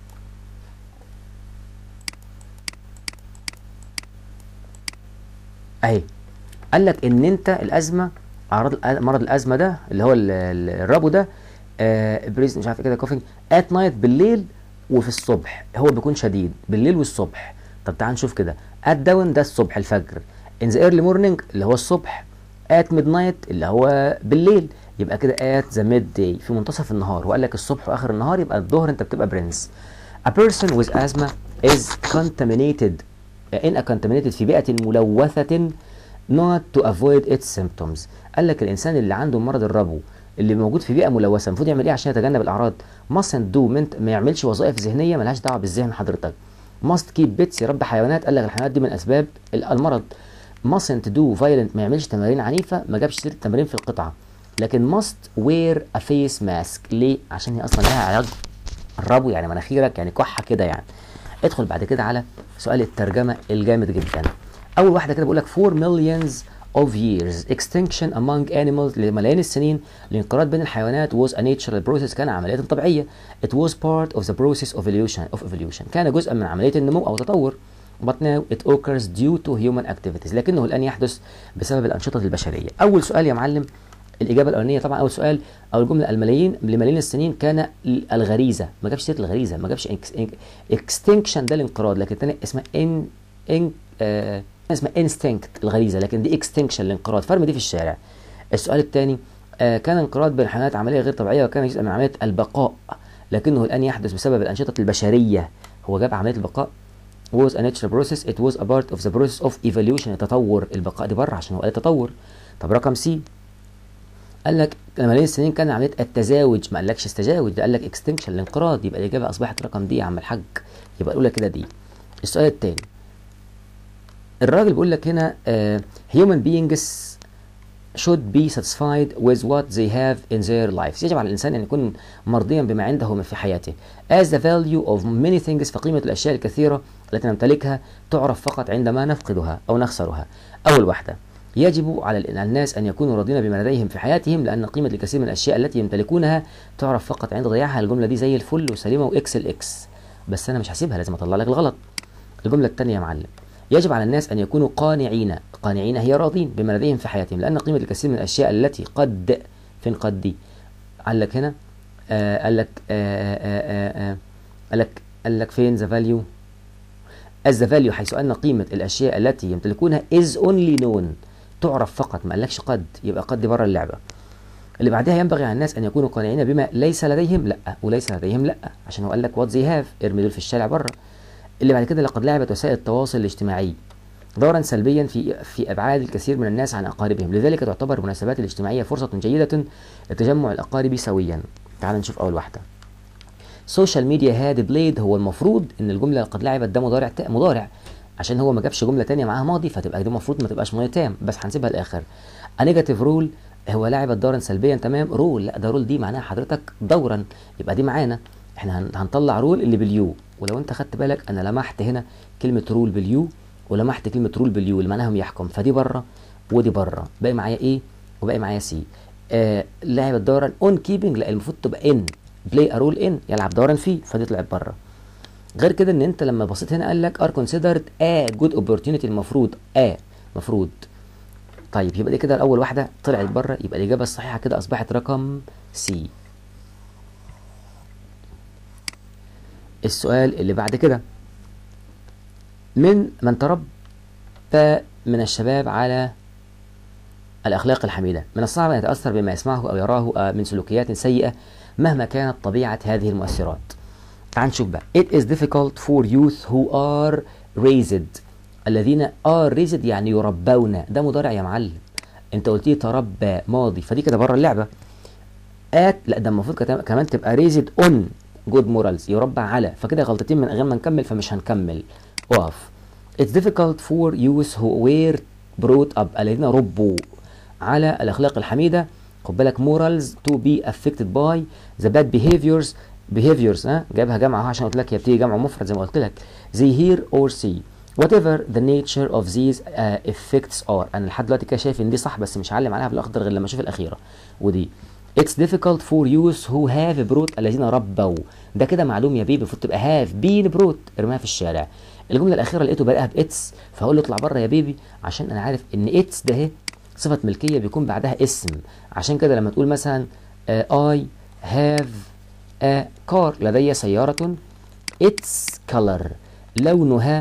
[SPEAKER 1] اهي قال لك ان انت الازمه اعراض الأ- مرض الازمه ده اللي هو ال- ال- الربو ده آه بريز مش عارف إيه كده كوفينج ات نايت بالليل وفي الصبح هو بيكون شديد بالليل والصبح طب تعال نشوف كده ات داون ده الصبح الفجر ان ذا ايرلي مورنينج اللي هو الصبح ات ميد نايت اللي هو بالليل يبقى كده ات ذا ميد داي في منتصف النهار وقال لك الصبح واخر النهار يبقى الظهر انت بتبقى برنس A person with asthma is contaminated in a contaminated في بيئة ملوثة not to avoid its symptoms قال لك الإنسان اللي عنده مرض الربو اللي موجود في بيئة ملوثة المفروض يعمل إيه عشان يتجنب الأعراض mustn't do mint ما يعملش وظائف ذهنية ملهاش دعوة بالذهن حضرتك must keep pets يربي حيوانات قال لك الحيوانات دي من أسباب ال- المرض mustn't do violent ما يعملش تمارين عنيفة ما جابش سيرة تمارين في القطعة لكن must wear a face mask ليه؟ عشان هي أصلا لها علاج الربو يعني مناخيرك يعني كحه كده يعني ادخل بعد كده على سؤال الترجمه الجامد جدا اول واحده كده بيقول لك 4 millions of years extinction among animals لملايين السنين الانقراض بين الحيوانات was a natural process كان عمليه طبيعيه it was part of the process of evolution of evolution كان جزءا من عمليه النمو او التطور but now it occurs due to human activities لكنه الان يحدث بسبب الانشطه البشريه اول سؤال يا معلم الاجابه الاولانيه طبعا اول سؤال او الجمله الملايين لملايين السنين كان الغريزه ما جابش سيره الغريزه ما جابش اكستنكشن ده الانقراض لكن الثانيه اسمها ان ان آه اسمها انستنكت الغريزه لكن دي اكستنكشن الانقراض فرم دي في الشارع السؤال الثاني آه كان انقراض بين الحيوانات عمليه غير طبيعيه وكان جزء من عمليه البقاء لكنه الان يحدث بسبب الانشطه البشريه هو جاب عمليه البقاء was a natural process it was a part of the process of evolution التطور البقاء دي بره عشان هو قال التطور طب رقم سي قال لك ملايين السنين كان عمليه التزاوج ما قالكش استزاوج ده قال لك اكستنكشن الانقراض يبقى الاجابه اصبحت رقم دي يا عم الحاج يبقى الاولى كده دي السؤال الثاني الراجل بيقول لك هنا uh, human beings should be satisfied with what they have in their lives يجب على الإنسان أن يكون مرضيا بما عنده في حياته as the value of many things فقيمة الأشياء الكثيرة التي نمتلكها تعرف فقط عندما نفقدها أو نخسرها أول واحدة يجب على الناس أن يكونوا راضين بما لديهم في حياتهم لأن قيمة الكثير من الأشياء التي يمتلكونها تعرف فقط عند ضياعها الجملة دي زي الفل وسليمة وإكس الإكس بس أنا مش هسيبها لازم أطلع لك الغلط الجملة الثانية يا معلم يجب على الناس أن يكونوا قانعين قانعين هي راضين بما لديهم في حياتهم لأن قيمة الكثير من الأشياء التي قد فين قد دي قال لك هنا آه قال لك آه آه آه قال لك قال لك فين ذا فاليو as the value حيث أن قيمة الأشياء التي يمتلكونها is only known تعرف فقط ما قالكش قد يبقى قد بره اللعبة اللي بعدها ينبغي على الناس أن يكونوا قانعين بما ليس لديهم لا وليس لديهم لا عشان هو قال لك وات زي هاف ارمي دول في الشارع بره اللي بعد كده لقد لعبت وسائل التواصل الاجتماعي دورا سلبيا في في ابعاد الكثير من الناس عن اقاربهم لذلك تعتبر المناسبات الاجتماعيه فرصه جيده لتجمع الاقارب سويا تعال نشوف اول واحده سوشيال ميديا هاد بليد هو المفروض ان الجمله لقد لعبت ده مضارع مضارع عشان هو ما جابش جمله تانية معاها ماضي فتبقى دي المفروض ما تبقاش ماضي تام بس هنسيبها الاخر نيجاتيف رول هو لعبت دورا سلبيا تمام رول لا ده رول دي معناها حضرتك دورا يبقى دي معانا احنا هنطلع رول اللي باليو ولو انت خدت بالك انا لمحت هنا كلمه رول باليو ولمحت كلمه رول باليو اللي معناهم يحكم فدي بره ودي بره باقي معايا ايه وباقي معايا سي آه لعبت دورا اون كيبنج لا المفروض تبقى ان بلاي ا رول ان يلعب دورا فيه فدي طلعت بره غير كده ان انت لما بصيت هنا قال لك ار كونسيدرد ا جود اوبورتيونيتي المفروض ا مفروض طيب يبقى دي كده الاول واحده طلعت بره يبقى الاجابه الصحيحه كده اصبحت رقم سي السؤال اللي بعد كده من من تربى من الشباب على الأخلاق الحميدة من الصعب أن يتأثر بما يسمعه أو يراه من سلوكيات سيئة مهما كانت طبيعة هذه المؤثرات تعال نشوف بقى It is difficult for youth who are raised الذين are raised يعني يربون ده مضارع يا معلم انت قلت لي تربى ماضي فدي كده بره اللعبة at لا ده المفروض كمان تبقى raised on جود مورالز يربى على فكده غلطتين من غير ما نكمل فمش هنكمل اقف It's difficult for youth who were brought up الذين ربوا على الأخلاق الحميدة خد بالك morals to be affected by the bad behaviors behaviors ها جايبها جمع اهو عشان قلت لك هي بتيجي جمع مفرد زي ما قلت لك they hear or see whatever the nature of these uh, effects are انا لحد دلوقتي كده شايف ان دي صح بس مش هعلم عليها بالاخضر غير لما اشوف الاخيره ودي It's difficult for youth who have brought الذين ربوا ده كده معلوم يا بيبي المفروض تبقى have been brought ارميها في الشارع الجمله الاخيره لقيته بلاقيها باتس فهقول له اطلع بره يا بيبي عشان انا عارف ان اتس ده اهي صفه ملكيه بيكون بعدها اسم عشان كده لما تقول مثلا اي هاف ا كار لدي سياره اتس color لونها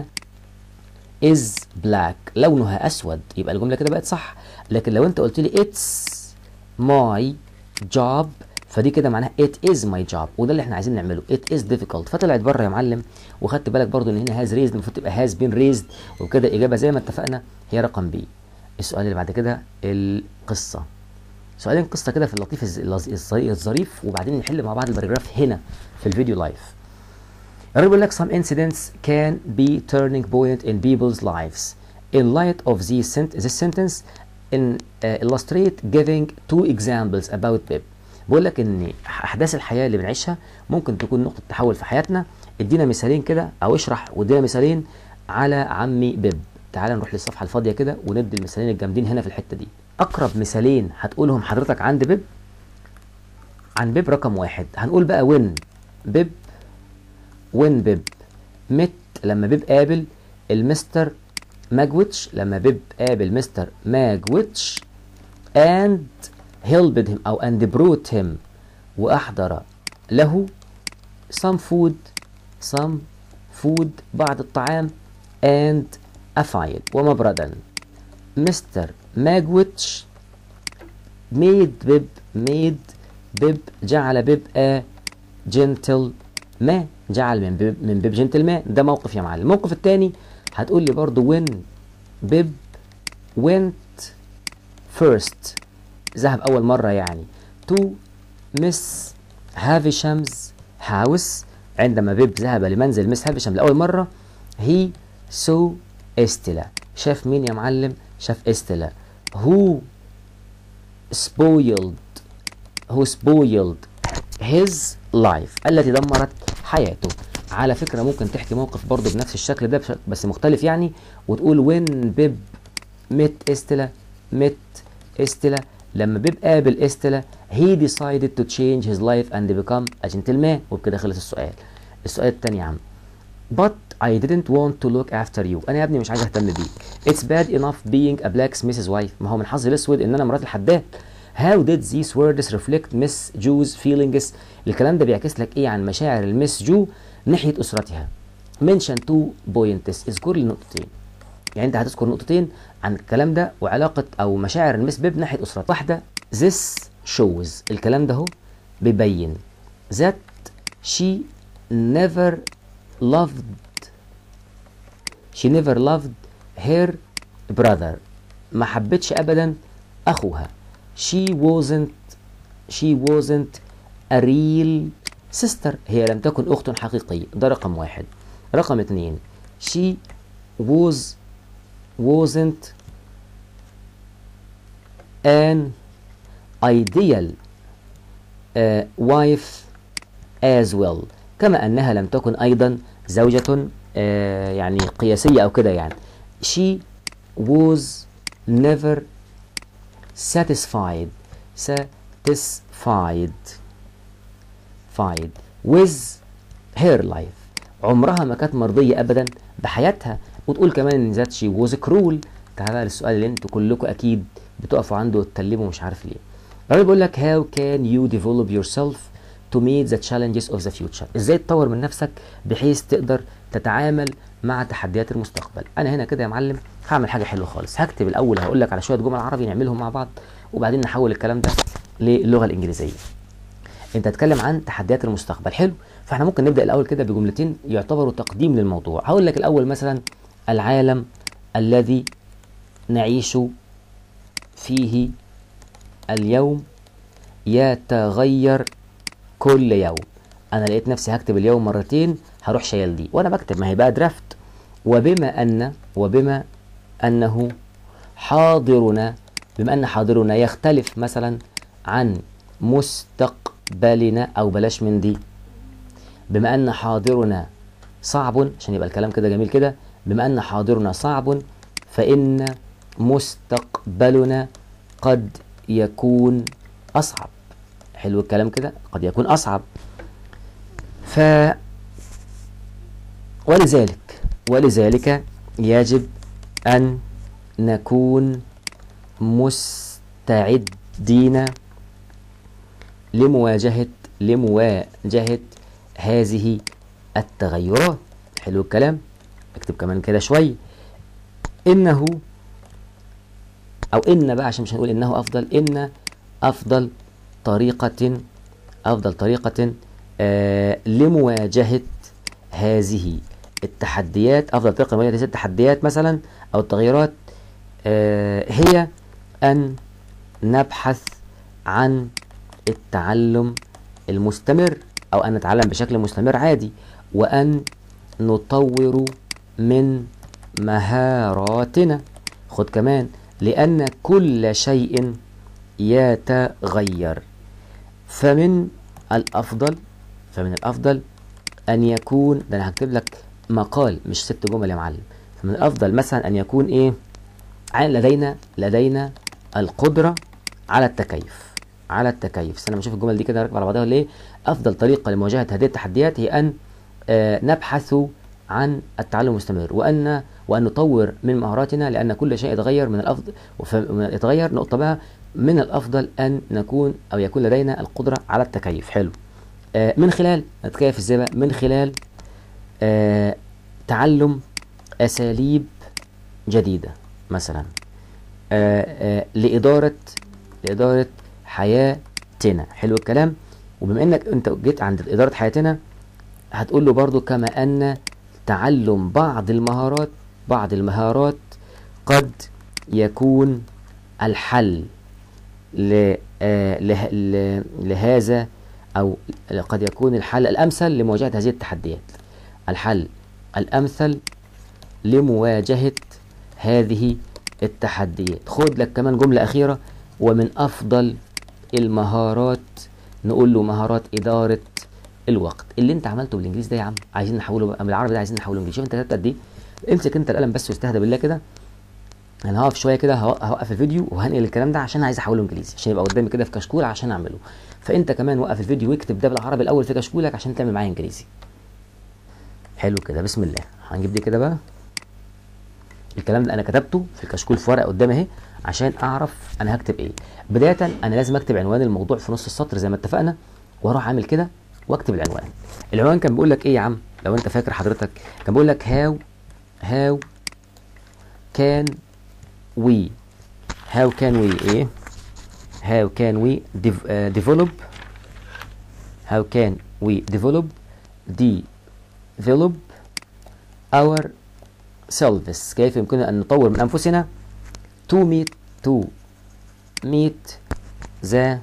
[SPEAKER 1] is black لونها اسود يبقى الجمله كده بقت صح لكن لو انت قلت لي it's my job فدي كده معناها it is my job وده اللي احنا عايزين نعمله it is difficult فطلعت بره يا معلم وخدت بالك برضو ان هنا has raised المفروض تبقى has been raised وكده اجابه زي ما اتفقنا هي رقم بي السؤال اللي بعد كده القصه سؤالين قصه كده في اللطيف الز- الز- الظريف وبعدين نحل مع بعض الباراجراف هنا في الفيديو لايف الراجل بيقول لك some incidents can be turning point in people's lives in light of these sent this sentence in uh, illustrate giving two examples about Pip بيقول لك ان احداث الحياه اللي بنعيشها ممكن تكون نقطه تحول في حياتنا ادينا مثالين كده او اشرح وادينا مثالين على عمي بيب تعال نروح للصفحه الفاضيه كده وندي المثالين الجامدين هنا في الحته دي اقرب مثالين هتقولهم حضرتك عند بيب عن بيب رقم واحد هنقول بقى وين بيب وين بيب مت لما بيب قابل المستر ماجويتش لما بيب قابل مستر ماجويتش and helped him أو and brought him وأحضر له some food some food بعض الطعام and a file ومبردا مستر ماجويتش made بيب made بيب جعل بيب a gentle ما جعل من بيب من بيب جنتل ما ده موقف يا معلم الموقف الثاني هتقول لي برضو when بيب went first ذهب أول مرة يعني to مس هافيشامز هاوس عندما بيب ذهب لمنزل مس هافيشام لأول مرة he saw استلا شاف مين يا معلم شاف استلا who spoiled who spoiled his life التي دمرت حياته على فكرة ممكن تحكي موقف برضه بنفس الشكل ده بش- بس مختلف يعني وتقول when بيب met استلا met استلا لما بيب قابل استلا he decided to change his life and become a gentleman وبكده خلص السؤال السؤال التاني يا عم But I didn't want to look after you أنا يا ابني مش عايز أهتم بيك It's bad enough being a blacksmith's wife ما هو من حظي الأسود إن أنا مرات الحداد How did these words reflect Miss Jo's feelings الكلام ده بيعكس لك إيه عن مشاعر المس جو ناحية أسرتها Mention two points اذكر لي نقطتين يعني انت هتذكر نقطتين عن الكلام ده وعلاقة او مشاعر المس بيب ناحية اسرتها واحدة this shows الكلام ده هو بيبين that she never loved she never loved her brother ما حبتش ابدا اخوها she wasn't she wasn't a real sister هي لم تكن اخت حقيقية ده رقم واحد رقم اتنين she was wasn't an ideal uh, wife as well كما أنها لم تكن أيضا زوجة uh, يعني قياسية أو كده يعني she was never satisfied satisfied satisfied with her life عمرها ما كانت مرضية أبدا بحياتها وتقول كمان إن ذات شي was cruel تعال بقى للسؤال اللي انتوا كلكم أكيد بتقفوا عنده وتتكلموا مش عارف ليه الراجل بيقول لك how can you develop yourself to meet the challenges of the future ازاي تطور من نفسك بحيث تقدر تتعامل مع تحديات المستقبل انا هنا كده يا معلم هعمل حاجه حلوه خالص هكتب الاول هقول لك على شويه جمل عربي نعملهم مع بعض وبعدين نحول الكلام ده للغه الانجليزيه انت تتكلم عن تحديات المستقبل حلو فاحنا ممكن نبدا الاول كده بجملتين يعتبروا تقديم للموضوع هقول لك الاول مثلا العالم الذي نعيش فيه اليوم يتغير كل يوم انا لقيت نفسي هكتب اليوم مرتين هروح شايل دي وانا بكتب ما هي بقى درافت وبما ان وبما انه حاضرنا بما ان حاضرنا يختلف مثلا عن مستقبلنا او بلاش من دي بما ان حاضرنا صعب عشان يبقى الكلام كده جميل كده بما ان حاضرنا صعب فان مستقبلنا قد يكون اصعب حلو الكلام كده قد يكون أصعب ف ولذلك ولذلك يجب أن نكون مستعدين لمواجهة لمواجهة هذه التغيرات حلو الكلام اكتب كمان كده شوية إنه أو إن بقى عشان مش هنقول إنه أفضل إن أفضل طريقة أفضل طريقة آه لمواجهة هذه التحديات أفضل طريقة لمواجهة هذه التحديات مثلا أو التغيرات آه هي أن نبحث عن التعلم المستمر أو أن نتعلم بشكل مستمر عادي وأن نطور من مهاراتنا خد كمان لأن كل شيء يتغير فمن الأفضل فمن الأفضل أن يكون ده أنا هكتب لك مقال مش ست جمل يا معلم فمن الأفضل مثلا أن يكون إيه لدينا لدينا القدرة على التكيف على التكيف استنى نشوف الجمل دي كده راكبه على بعضها ليه افضل طريقه لمواجهه هذه التحديات هي ان آه نبحث عن التعلم المستمر وان وان نطور من مهاراتنا لان كل شيء يتغير من الافضل يتغير نقطه بقى من الافضل ان نكون او يكون لدينا القدره على التكيف حلو آه من خلال نتكيف ازاي بقى من خلال آه تعلم اساليب جديده مثلا آه لاداره لاداره حياتنا حلو الكلام وبما انك انت جيت عند اداره حياتنا هتقول له برضو كما ان تعلم بعض المهارات بعض المهارات قد يكون الحل ل... آه له... ل... لهذا او قد يكون الحل الامثل لمواجهه هذه التحديات الحل الامثل لمواجهه هذه التحديات خد لك كمان جمله اخيره ومن افضل المهارات نقول له مهارات إدارة الوقت اللي انت عملته بالانجليزي ده يا عم عايزين نحوله بقى بالعربي ده عايزين نحوله انجليزي شوف انت كتبت قد ايه امسك انت القلم بس واستهدى بالله كده انا هقف شويه كده هوقف الفيديو وهنقل الكلام ده عشان عايز احوله انجليزي عشان يبقى قدامي كده في كشكول عشان اعمله فانت كمان وقف الفيديو واكتب ده بالعربي الاول في كشكولك عشان تعمل معايا انجليزي حلو كده بسم الله هنجيب دي كده بقى الكلام ده انا كتبته في الكشكول في ورقه قدامي اهي عشان اعرف انا هكتب ايه بدايه انا لازم اكتب عنوان الموضوع في نص السطر زي ما اتفقنا واروح اعمل كده واكتب العنوان العنوان كان بيقول لك ايه يا عم لو انت فاكر حضرتك كان بيقول لك هاو هاو كان وي هاو كان وي ايه هاو كان وي ديفلوب هاو كان وي ديفلوب develop our selves كيف يمكننا أن نطور من أنفسنا to meet to meet the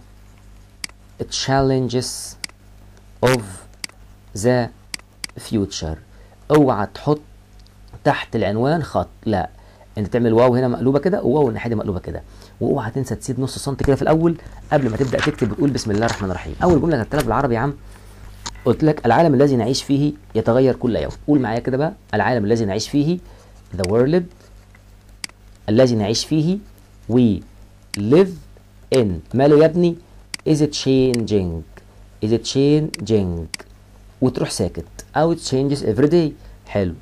[SPEAKER 1] challenges of the future اوعى تحط تحت العنوان خط لا انت تعمل واو هنا مقلوبه كده وواو الناحيه دي مقلوبه كده واوعى تنسى تسيب نص سنت كده في الاول قبل ما تبدا تكتب وتقول بسم الله الرحمن الرحيم اول جمله كتبتها بالعربي يا عم قلت لك العالم الذي نعيش فيه يتغير كل يوم قول معايا كده بقى العالم الذي نعيش فيه the world الذي نعيش فيه we live in ماله يا ابني is it changing is it changing وتروح ساكت او it changes every day حلو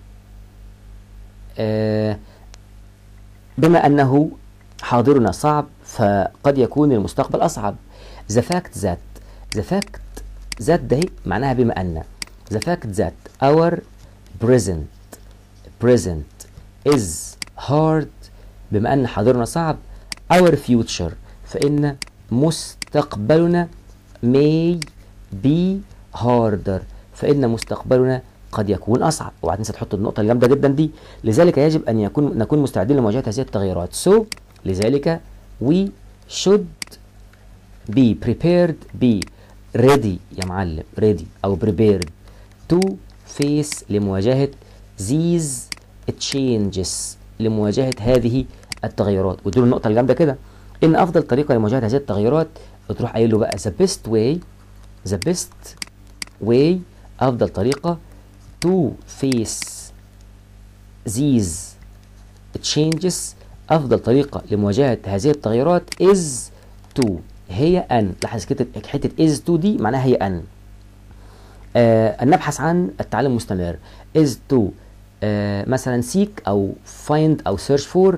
[SPEAKER 1] آه بما انه حاضرنا صعب فقد يكون المستقبل اصعب the fact that the fact that ده معناها بما ان the fact that our present present is hard بما ان حاضرنا صعب our future فان مستقبلنا may be harder فان مستقبلنا قد يكون اصعب اوعى تنسى تحط النقطه الجامده جدا دي لذلك يجب ان يكون نكون مستعدين لمواجهه هذه التغيرات so لذلك we should be prepared be ready يا معلم ready او prepared to face لمواجهه these changes لمواجهه هذه التغيرات ودول النقطه الجامده كده ان افضل طريقه لمواجهه هذه التغيرات تروح قايل له بقى the best way the best way افضل طريقه to face these changes افضل طريقه لمواجهه هذه التغيرات is to هي ان لاحظ كده حته از تو دي معناها هي ان آه نبحث عن التعلم المستمر is to آه مثلا seek او find او search for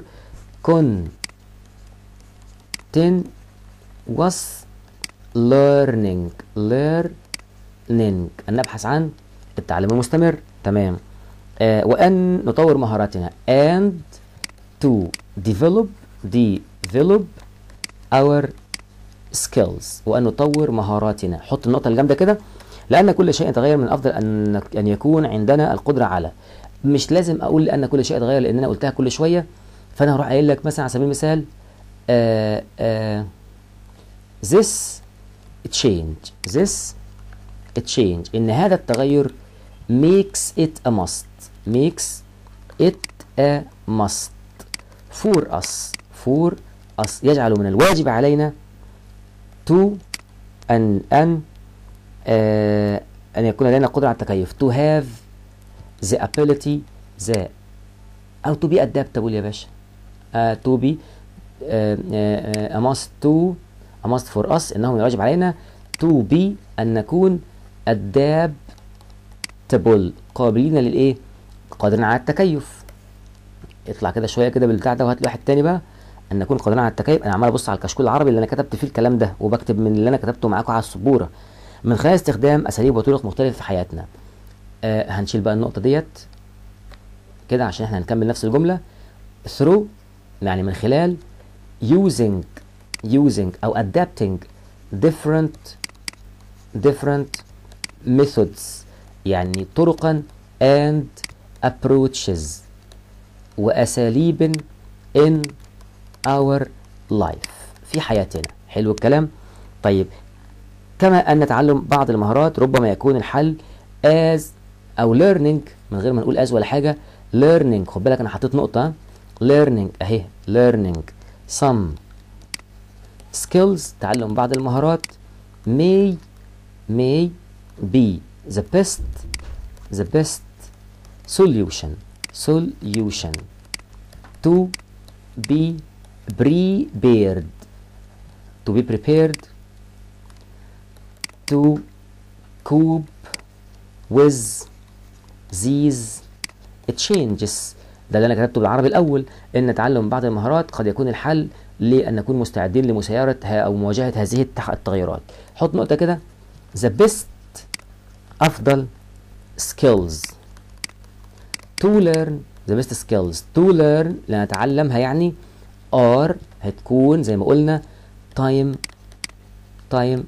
[SPEAKER 1] continuous learning learning أن نبحث عن التعلم المستمر تمام آه وأن نطور مهاراتنا and to develop develop our skills وأن نطور مهاراتنا حط النقطة الجامدة كده لأن كل شيء يتغير من الأفضل أن أن يكون عندنا القدرة على مش لازم أقول لأن كل شيء يتغير لأن أنا قلتها كل شوية فأنا هروح قايل لك مثلا على سبيل المثال آه آه this change this change إن هذا التغير makes it a must makes it a must for us for us يجعل من الواجب علينا to أن أن آه أن يكون لدينا قدرة على التكيف to have the ability the أو to be adaptable يا باشا uh, to be uh, uh, a must to a must for us إنه من الواجب علينا to be أن نكون adaptable قابلين للإيه؟ قادرين على التكيف اطلع كده شوية كده بالبتاع ده وهات لي واحد تاني بقى ان نكون قادرين على التكيف انا عمال ابص على الكشكول العربي اللي انا كتبت فيه الكلام ده وبكتب من اللي انا كتبته معاكم على السبوره من خلال استخدام اساليب وطرق مختلفه في حياتنا آه هنشيل بقى النقطه ديت كده عشان احنا هنكمل نفس الجمله through يعني من خلال using using او adapting different different methods يعني طرقا and approaches واساليب in our life في حياتنا حلو الكلام طيب كما أن نتعلم بعض المهارات ربما يكون الحل as أو learning من غير ما نقول as ولا حاجة learning خد بالك أنا حطيت نقطة learning أهي learning some skills تعلم بعض المهارات may may be the best the best solution solution to be prepared to be prepared to cope with these changes ده اللي انا كتبته بالعربي الاول ان تعلم بعض المهارات قد يكون الحل لان نكون مستعدين لمسايره او مواجهه هذه التغيرات حط نقطه كده the best افضل skills to learn the best skills to learn لنتعلمها يعني ار هتكون زي ما قلنا تايم تايم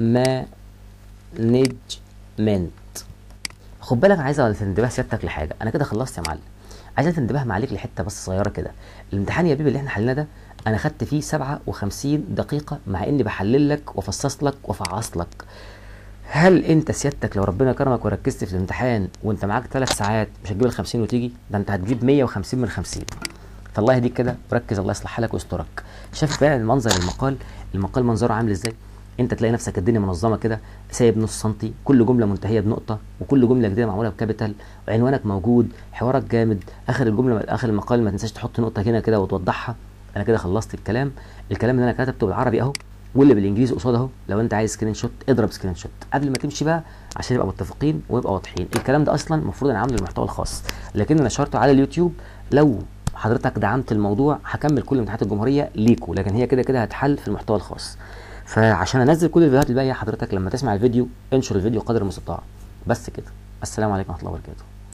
[SPEAKER 1] مانجمنت خد بالك عايز تنتبه سيادتك لحاجه انا كده خلصت يا معلم عايز تنتبه معلك لحته بس صغيره كده الامتحان يا بيبي اللي احنا حليناه ده انا خدت فيه 57 دقيقه مع اني بحلل لك وافصص لك وافعص لك هل انت سيادتك لو ربنا كرمك وركزت في الامتحان وانت معاك ثلاث ساعات مش هتجيب ال 50 وتيجي ده انت هتجيب 150 من 50 فالله يهديك كده وركز الله يصلح حالك ويسترك شايف فعلا المنظر المقال المقال منظره عامل ازاي انت تلاقي نفسك الدنيا منظمه كده سايب نص سنتي كل جمله منتهيه بنقطه وكل جمله جديده معموله بكابيتال وعنوانك موجود حوارك جامد اخر الجمله اخر المقال ما تنساش تحط نقطه هنا كده وتوضحها انا كده خلصت الكلام الكلام اللي انا كتبته بالعربي اهو واللي بالانجليزي قصاد اهو لو انت عايز سكرين شوت اضرب سكرين شوت قبل ما تمشي بقى عشان نبقى متفقين ونبقى واضحين الكلام ده اصلا المفروض انا عامله المحتوى الخاص لكن انا نشرته على اليوتيوب لو حضرتك دعمت الموضوع هكمل كل امتحانات الجمهوريه ليكوا لكن هي كده كده هتحل في المحتوى الخاص فعشان انزل كل الفيديوهات الباقيه حضرتك لما تسمع الفيديو انشر الفيديو قدر المستطاع بس كده السلام عليكم ورحمه الله وبركاته